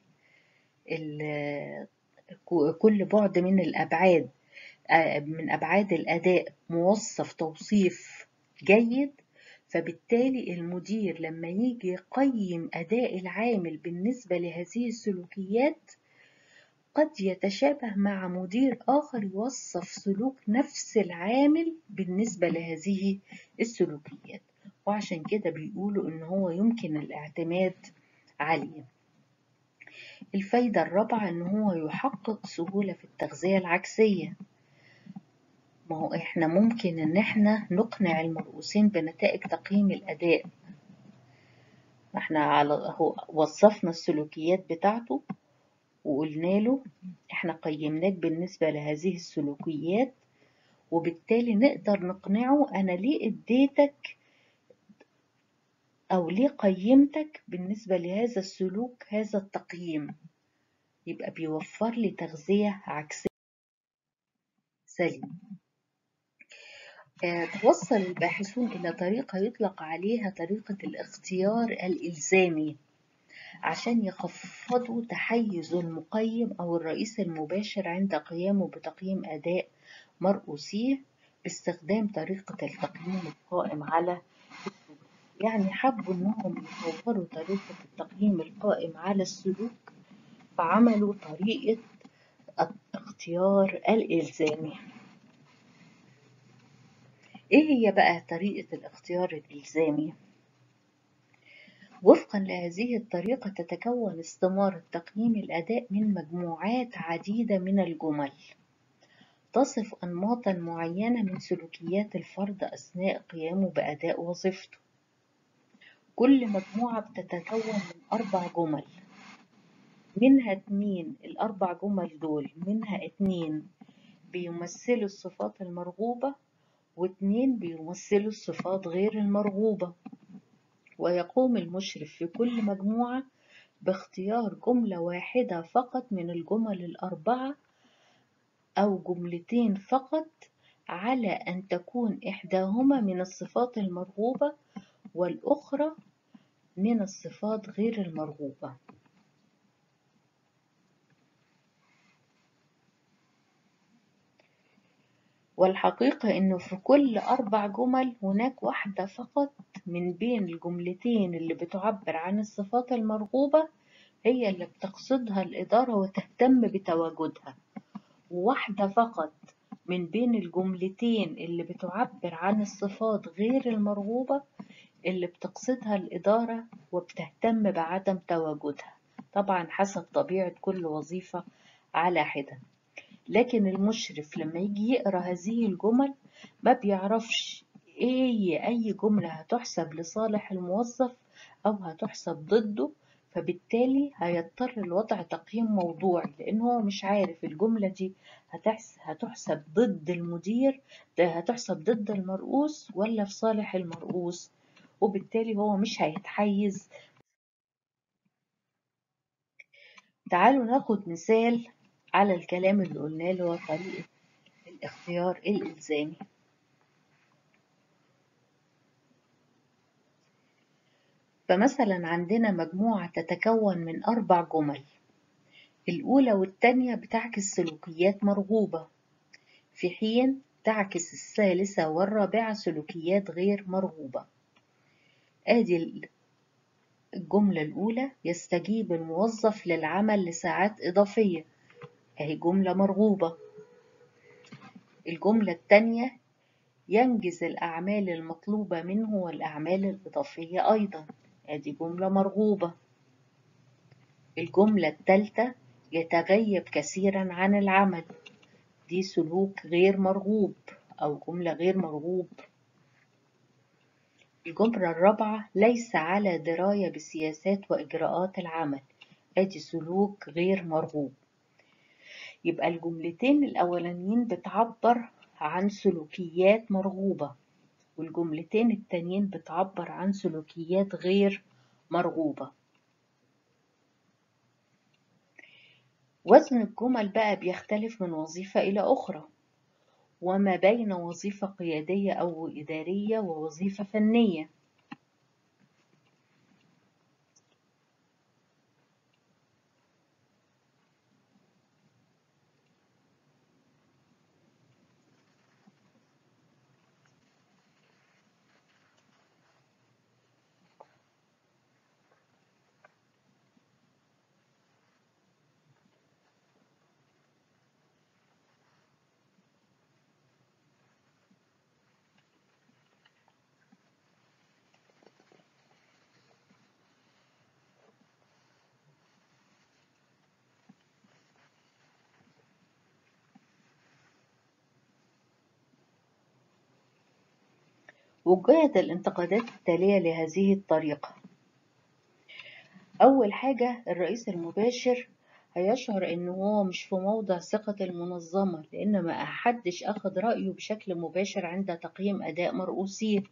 كل بعد من الأبعاد من أبعاد الأداء موصف توصيف جيد فبالتالي المدير لما يجي يقيم أداء العامل بالنسبة لهذه السلوكيات قد يتشابه مع مدير آخر يوصف سلوك نفس العامل بالنسبة لهذه السلوكيات وعشان كده بيقولوا إن هو يمكن الاعتماد عليه الفايدة الرابعة إن هو يحقق سهولة في التغذية العكسية ما هو إحنا ممكن إن إحنا نقنع المرؤوسين بنتائج تقييم الأداء إحنا على هو وصفنا السلوكيات بتاعته وقلنا له إحنا قيمناك بالنسبة لهذه السلوكيات وبالتالي نقدر نقنعه أنا ليه اديتك أو ليه قيمتك بالنسبة لهذا السلوك هذا التقييم يبقى بيوفر لي تغذية عكسية سليم توصل الباحثون إلى طريقة يطلق عليها طريقة الاختيار الإلزامي عشان يخفضوا تحيز المقيم أو الرئيس المباشر عند قيامه بتقييم أداء مرؤوسيه باستخدام طريقة التقييم القائم على يعني حبوا إنهم يطوروا طريقة التقييم القائم على السلوك فعملوا طريقة الاختيار الإلزامي إيه هي بقى طريقة الاختيار الإلزامي؟ وفقا لهذه الطريقة تتكون استمارة تقييم الأداء من مجموعات عديدة من الجمل تصف أنماطا معينة من سلوكيات الفرد أثناء قيامه بأداء وظيفته كل مجموعة بتتكون من أربع جمل منها اتنين الأربع جمل دول منها اتنين بيمثلوا الصفات المرغوبة واتنين بيمثلوا الصفات غير المرغوبة ويقوم المشرف في كل مجموعة باختيار جملة واحدة فقط من الجمل الأربعة أو جملتين فقط على أن تكون إحداهما من الصفات المرغوبة والأخرى من الصفات غير المرغوبة والحقيقة إنه في كل أربع جمل هناك واحدة فقط من بين الجملتين اللي بتعبر عن الصفات المرغوبة هي اللي بتقصدها الإدارة وتهتم بتواجدها وواحدة فقط من بين الجملتين اللي بتعبر عن الصفات غير المرغوبة اللي بتقصدها الإدارة وبتهتم بعدم تواجدها طبعا حسب طبيعة كل وظيفة على حدة لكن المشرف لما يجي يقرأ هذه الجمل ما بيعرفش ايه هي اي جملة هتحسب لصالح الموظف او هتحسب ضده فبالتالي هيضطر لوضع تقييم موضوعي لان هو مش عارف الجملة دي هتحسب ضد المدير ده هتحسب ضد المرؤوس ولا في صالح المرؤوس وبالتالي هو مش هيتحيز تعالوا ناخد مثال على الكلام اللي قلناه اللي هو طريقة الاختيار الإلزامي فمثلا عندنا مجموعة تتكون من أربع جمل الأولى والتانية بتعكس سلوكيات مرغوبة في حين تعكس الثالثة والرابعة سلوكيات غير مرغوبة آدي الجملة الأولى يستجيب الموظف للعمل لساعات إضافية أهي جملة مرغوبة الجملة التانية ينجز الأعمال المطلوبة منه والأعمال الإضافية أيضا أدي جملة مرغوبة الجملة التالتة يتغيب كثيرا عن العمل دي سلوك غير مرغوب أو جملة غير مرغوب الجملة الرابعة ليس على دراية بسياسات وإجراءات العمل أدي سلوك غير مرغوب يبقى الجملتين الأولانيين بتعبر عن سلوكيات مرغوبة والجملتين التانيين بتعبر عن سلوكيات غير مرغوبة وزن الجمل بقى بيختلف من وظيفة إلى أخرى وما بين وظيفة قيادية أو إدارية ووظيفة فنية وجهت الانتقادات التالية لهذه الطريقة أول حاجة الرئيس المباشر هيشعر إن هو مش في موضع ثقة المنظمة لأن ما حدش أخد رأيه بشكل مباشر عند تقييم أداء مرؤوسيه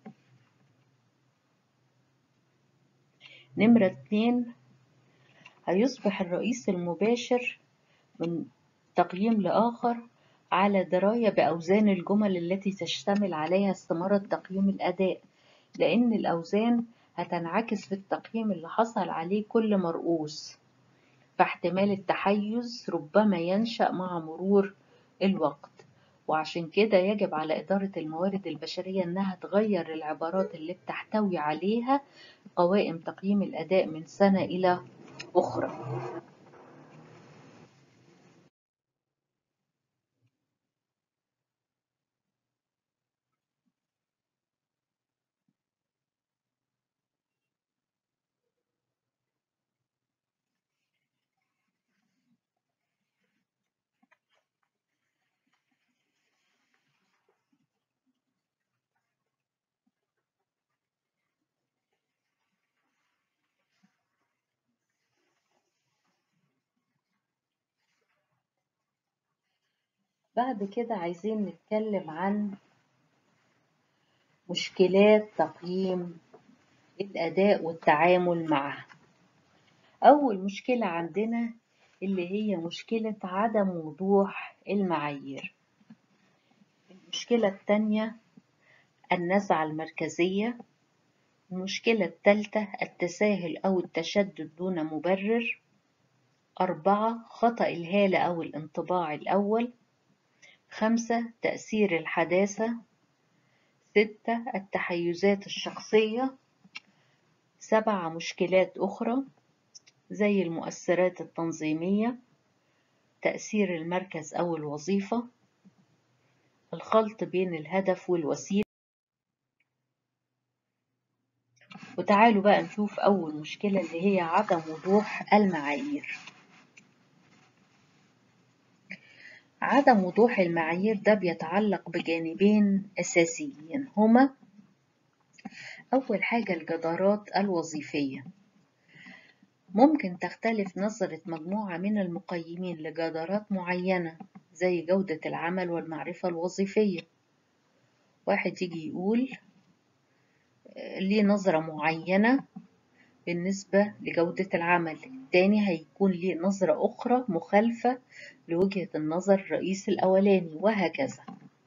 نمرة اتنين هيصبح الرئيس المباشر من تقييم لآخر على دراية بأوزان الجمل التي تشتمل عليها استمارة تقييم الأداء لأن الأوزان هتنعكس في التقييم اللي حصل عليه كل مرؤوس فاحتمال التحيز ربما ينشأ مع مرور الوقت وعشان كده يجب على إدارة الموارد البشرية إنها تغير العبارات اللي بتحتوي عليها قوائم تقييم الأداء من سنة إلى أخرى بعد كده عايزين نتكلم عن مشكلات تقييم الأداء والتعامل معها أول مشكلة عندنا اللي هي مشكلة عدم وضوح المعايير المشكلة التانية النزعة المركزية المشكلة الثالثة التساهل أو التشدد دون مبرر أربعة خطأ الهالة أو الانطباع الأول خمسة تأثير الحداثة ستة التحيزات الشخصية سبعة مشكلات أخرى زي المؤثرات التنظيمية تأثير المركز أو الوظيفة الخلط بين الهدف والوسيلة وتعالوا بقى نشوف أول مشكلة اللي هي عدم وضوح المعايير عدم وضوح المعايير ده بيتعلق بجانبين أساسيين هما أول حاجة الجدارات الوظيفية ممكن تختلف نظرة مجموعة من المقيمين لجدارات معينة زي جودة العمل والمعرفة الوظيفية واحد يجي يقول ليه نظرة معينة بالنسبة لجودة العمل التاني هيكون ليه نظرة أخرى مخالفة لوجهة النظر الرئيس الأولاني وهكذا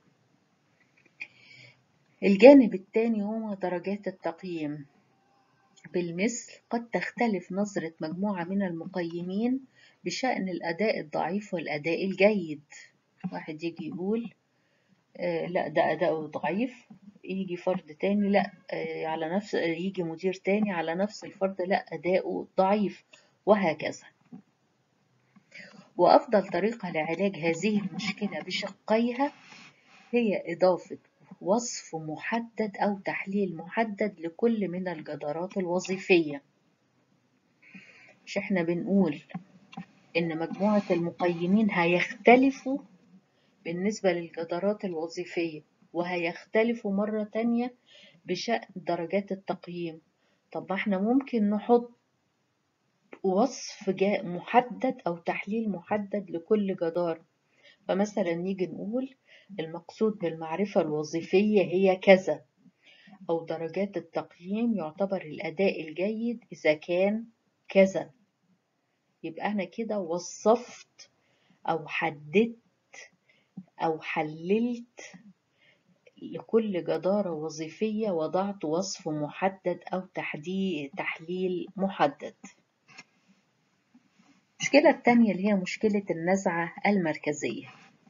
الجانب الثاني هو درجات التقييم بالمثل قد تختلف نظرة مجموعة من المقيمين بشأن الأداء الضعيف والأداء الجيد واحد يجي يقول آه لا ده أداؤه ضعيف يجي فرد تاني لا آه على نفس يجي مدير تاني على نفس الفرد لا أداؤه ضعيف وهكذا وأفضل طريقة لعلاج هذه المشكلة بشقيها هي إضافة وصف محدد أو تحليل محدد لكل من الجدارات الوظيفية مش احنا بنقول إن مجموعة المقيمين هيختلفوا بالنسبة للجدارات الوظيفية وهيختلفوا مرة تانية بشأن درجات التقييم طب ما احنا ممكن نحط وصف جا- محدد أو تحليل محدد لكل جدارة فمثلا نيجي نقول المقصود بالمعرفة الوظيفية هي كذا أو درجات التقييم يعتبر الأداء الجيد إذا كان كذا يبقى أنا كده وصفت أو حددت أو حللت لكل جدارة وظيفية وضعت وصف محدد أو تحديد تحليل محدد المشكلة التانية اللي هي مشكلة النزعة المركزية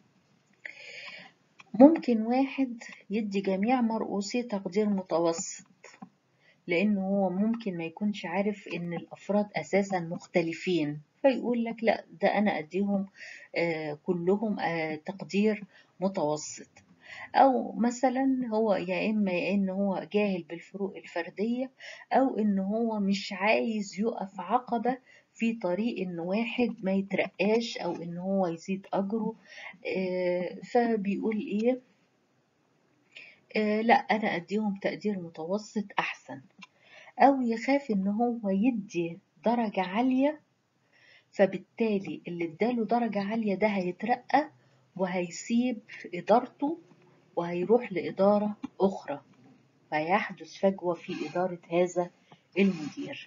ممكن واحد يدي جميع مرؤوسيه تقدير متوسط لأنه هو ممكن ما يكونش عارف إن الأفراد أساسا مختلفين فيقول لك لا ده أنا أديهم آه، كلهم آه، تقدير متوسط أو مثلا هو يا إما يا إن هو جاهل بالفروق الفردية أو إن هو مش عايز يقف عقبة في طريق إن واحد ما يترقاش أو إن هو يزيد أجره آه، فبيقول إيه آه، لا أنا أديهم تقدير متوسط أحسن أو يخاف إن هو يدي درجة عالية فبالتالي اللي اداله درجة عالية ده هيترقى وهيسيب إدارته وهيروح لإدارة أخرى فيحدث فجوة في إدارة هذا المدير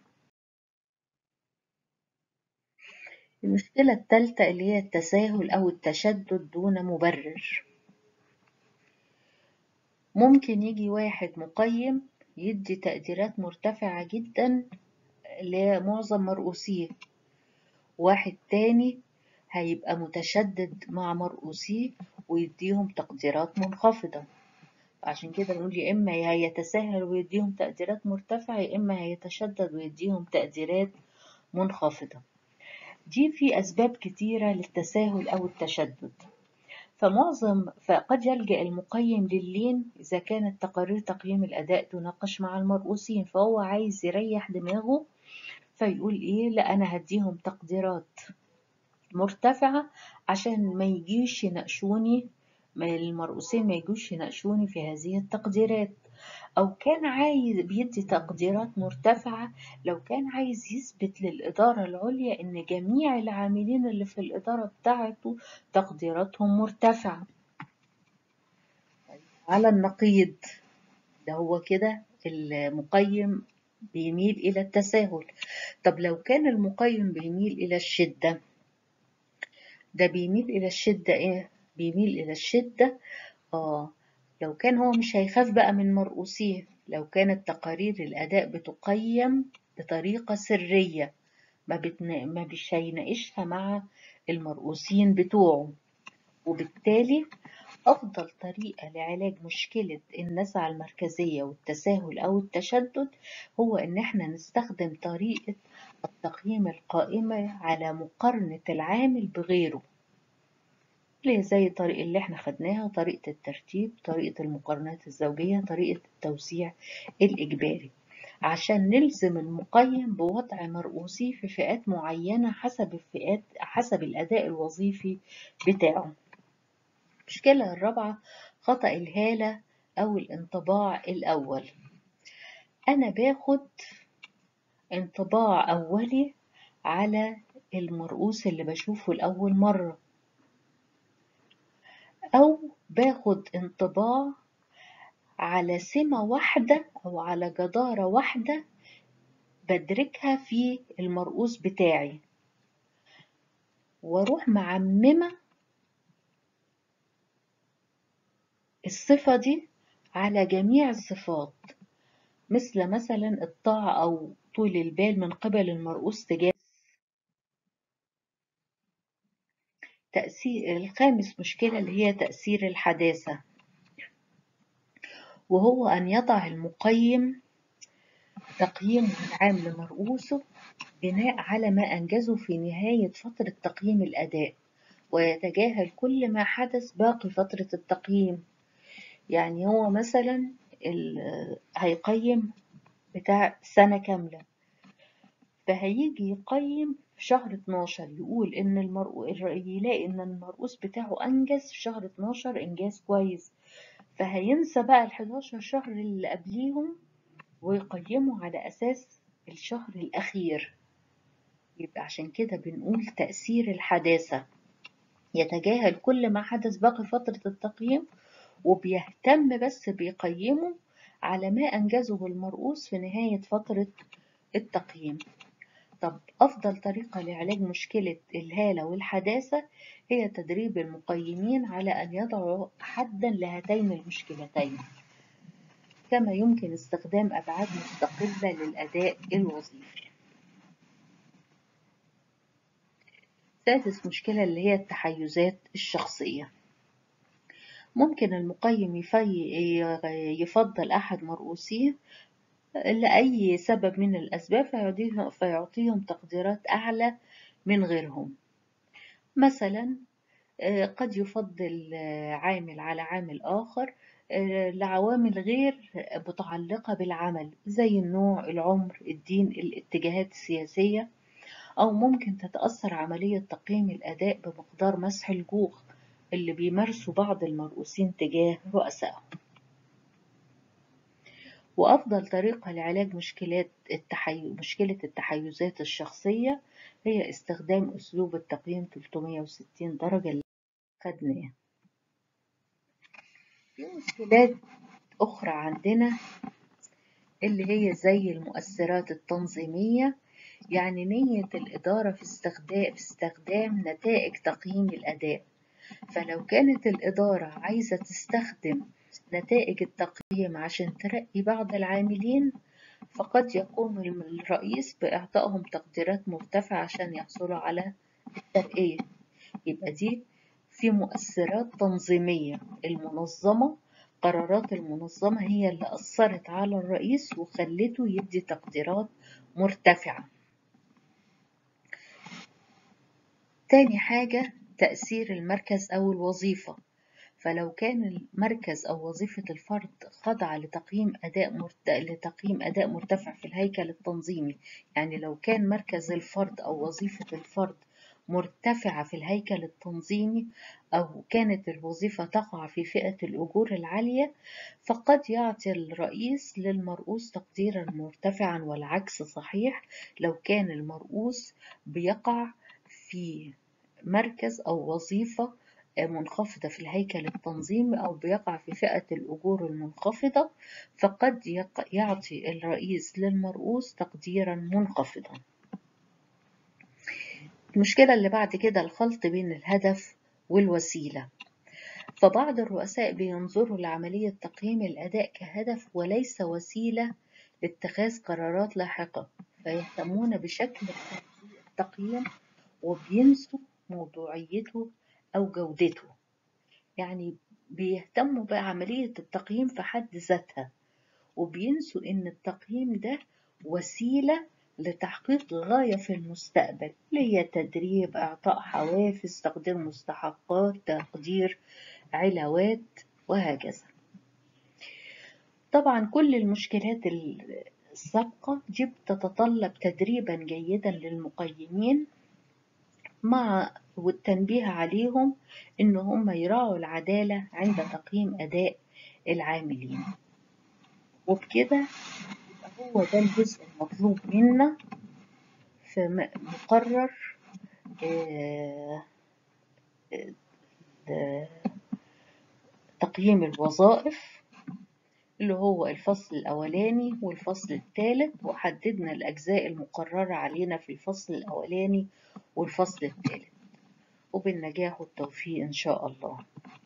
المشكلة الثالثة اللي هي التساهل أو التشدد دون مبرر ممكن يجي واحد مقيم يدي تقديرات مرتفعة جدا لمعظم مرؤوسيه واحد تاني هيبقى متشدد مع مرؤوسيه ويديهم تقديرات منخفضة عشان كده نقول يا إما يا هيتساهل ويديهم تقديرات مرتفعة يا إما هيتشدد ويديهم تقديرات منخفضة دي في أسباب كتيرة للتساهل أو التشدد فمعظم فقد يلجأ المقيم للين إذا كانت تقارير تقييم الأداء تناقش مع المرؤوسين فهو عايز يريح دماغه فيقول إيه لا أنا هديهم تقديرات مرتفعة عشان ما يجيش يناقشوني ما المرؤوسين ما يجوش يناقشوني في هذه التقديرات أو كان عايز بيدي تقديرات مرتفعة لو كان عايز يثبت للإدارة العليا إن جميع العاملين اللي في الإدارة بتاعته تقديراتهم مرتفعة على النقيض ده هو كده المقيم بيميل إلى التساهل طب لو كان المقيم بيميل إلى الشدة ده بيميل إلى الشدة إيه؟ بيميل إلى الشدة آه لو كان هو مش هيخاف بقى من مرؤوسيه لو كانت تقارير الأداء بتقيم بطريقة سرية ما, بتنا... ما مش هيناقشها مع المرؤوسين بتوعه وبالتالي أفضل طريقة لعلاج مشكلة النزعة المركزية والتساهل أو التشدد هو إن احنا نستخدم طريقة التقييم القائمة على مقارنة العامل بغيره اللي هي زي الطريقة اللي احنا خدناها طريقة الترتيب طريقة المقارنات الزوجية طريقة التوزيع الإجباري عشان نلزم المقيم بوضع مرؤوسيه في فئات معينة حسب الفئات حسب الأداء الوظيفي بتاعه المشكلة الرابعة خطأ الهالة أو الانطباع الأول أنا باخد انطباع أولي على المرؤوس اللي بشوفه لأول مرة أو باخد انطباع على سمة واحدة أو على جدارة واحدة بدركها في المرؤوس بتاعي واروح معممة الصفة دي على جميع الصفات مثل مثلا الطاعة أو طول البال من قبل المرؤوس تجاه تأثير الخامس مشكلة اللي هي تأثير الحداثة وهو أن يضع المقيم تقييم العام لمرؤوسه بناء على ما أنجزه في نهاية فترة تقييم الأداء ويتجاهل كل ما حدث باقي فترة التقييم يعني هو مثلا هيقيم بتاع سنة كاملة فهيجي يقيم في شهر 12 يقول إن المرء يلاقي إن المرؤوس بتاعه أنجز في شهر 12 إنجاز كويس فهينسى بقى ال 11 شهر اللي قبليهم ويقيمه على أساس الشهر الأخير يبقى عشان كده بنقول تأثير الحداثة يتجاهل كل ما حدث باقي فترة التقييم وبيهتم بس بيقيمه على ما أنجزه المرؤوس في نهاية فترة التقييم طب أفضل طريقة لعلاج مشكلة الهالة والحداثة هي تدريب المقيمين على أن يضعوا حدا لهاتين المشكلتين كما يمكن استخدام أبعاد مستقلة للأداء الوظيفي سادس مشكلة اللي هي التحيزات الشخصية ممكن المقيم يفضل أحد مرؤوسيه لأي سبب من الأسباب فيعطيهم تقديرات أعلى من غيرهم مثلا قد يفضل عامل على عامل آخر لعوامل غير متعلقة بالعمل زي النوع العمر الدين الاتجاهات السياسية أو ممكن تتأثر عملية تقييم الأداء بمقدار مسح الجوخ اللي بيمارسوا بعض المرؤوسين تجاه رؤسائهم وأفضل طريقة لعلاج مشكلات التحي... مشكلة التحيزات الشخصية هي استخدام أسلوب التقييم 360 درجة اللي خدناه في مشكلات أخرى عندنا اللي هي زي المؤثرات التنظيمية يعني نية الإدارة في استخدام, في استخدام نتائج تقييم الأداء فلو كانت الإدارة عايزة تستخدم نتائج التقييم عشان ترقي بعض العاملين فقد يقوم الرئيس بإعطائهم تقديرات مرتفعة عشان يحصلوا على الترقية يبقى دي في مؤثرات تنظيمية المنظمة قرارات المنظمة هي اللي أثرت على الرئيس وخلته يدي تقديرات مرتفعة تاني حاجة تأثير المركز أو الوظيفة فلو كان المركز أو وظيفة الفرد خاضعة لتقييم أداء مرت... لتقييم أداء مرتفع في الهيكل التنظيمي يعني لو كان مركز الفرد أو وظيفة الفرد مرتفعة في الهيكل التنظيمي أو كانت الوظيفة تقع في فئة الأجور العالية فقد يعطي الرئيس للمرؤوس تقديرا مرتفعا والعكس صحيح لو كان المرؤوس بيقع في مركز أو وظيفة منخفضة في الهيكل التنظيمي أو بيقع في فئة الأجور المنخفضة فقد يعطي الرئيس للمرؤوس تقديرا منخفضا المشكلة اللي بعد كده الخلط بين الهدف والوسيلة فبعض الرؤساء بينظروا لعملية تقييم الأداء كهدف وليس وسيلة لاتخاذ قرارات لاحقة فيهتمون بشكل التقييم وبينسوا موضوعيته أو جودته يعني بيهتموا بعملية التقييم في حد ذاتها وبينسوا إن التقييم ده وسيلة لتحقيق غاية في المستقبل اللي هي تدريب إعطاء حوافز تقدير مستحقات تقدير علاوات وهكذا طبعا كل المشكلات السابقة دي بتتطلب تدريبا جيدا للمقيمين مع والتنبيه عليهم إن هم يراعوا العدالة عند تقييم أداء العاملين وبكده هو ده الجزء المطلوب منا في مقرر تقييم الوظائف اللي هو الفصل الأولاني والفصل الثالث وحددنا الأجزاء المقررة علينا في الفصل الأولاني والفصل الثالث وبالنجاح والتوفيق إن شاء الله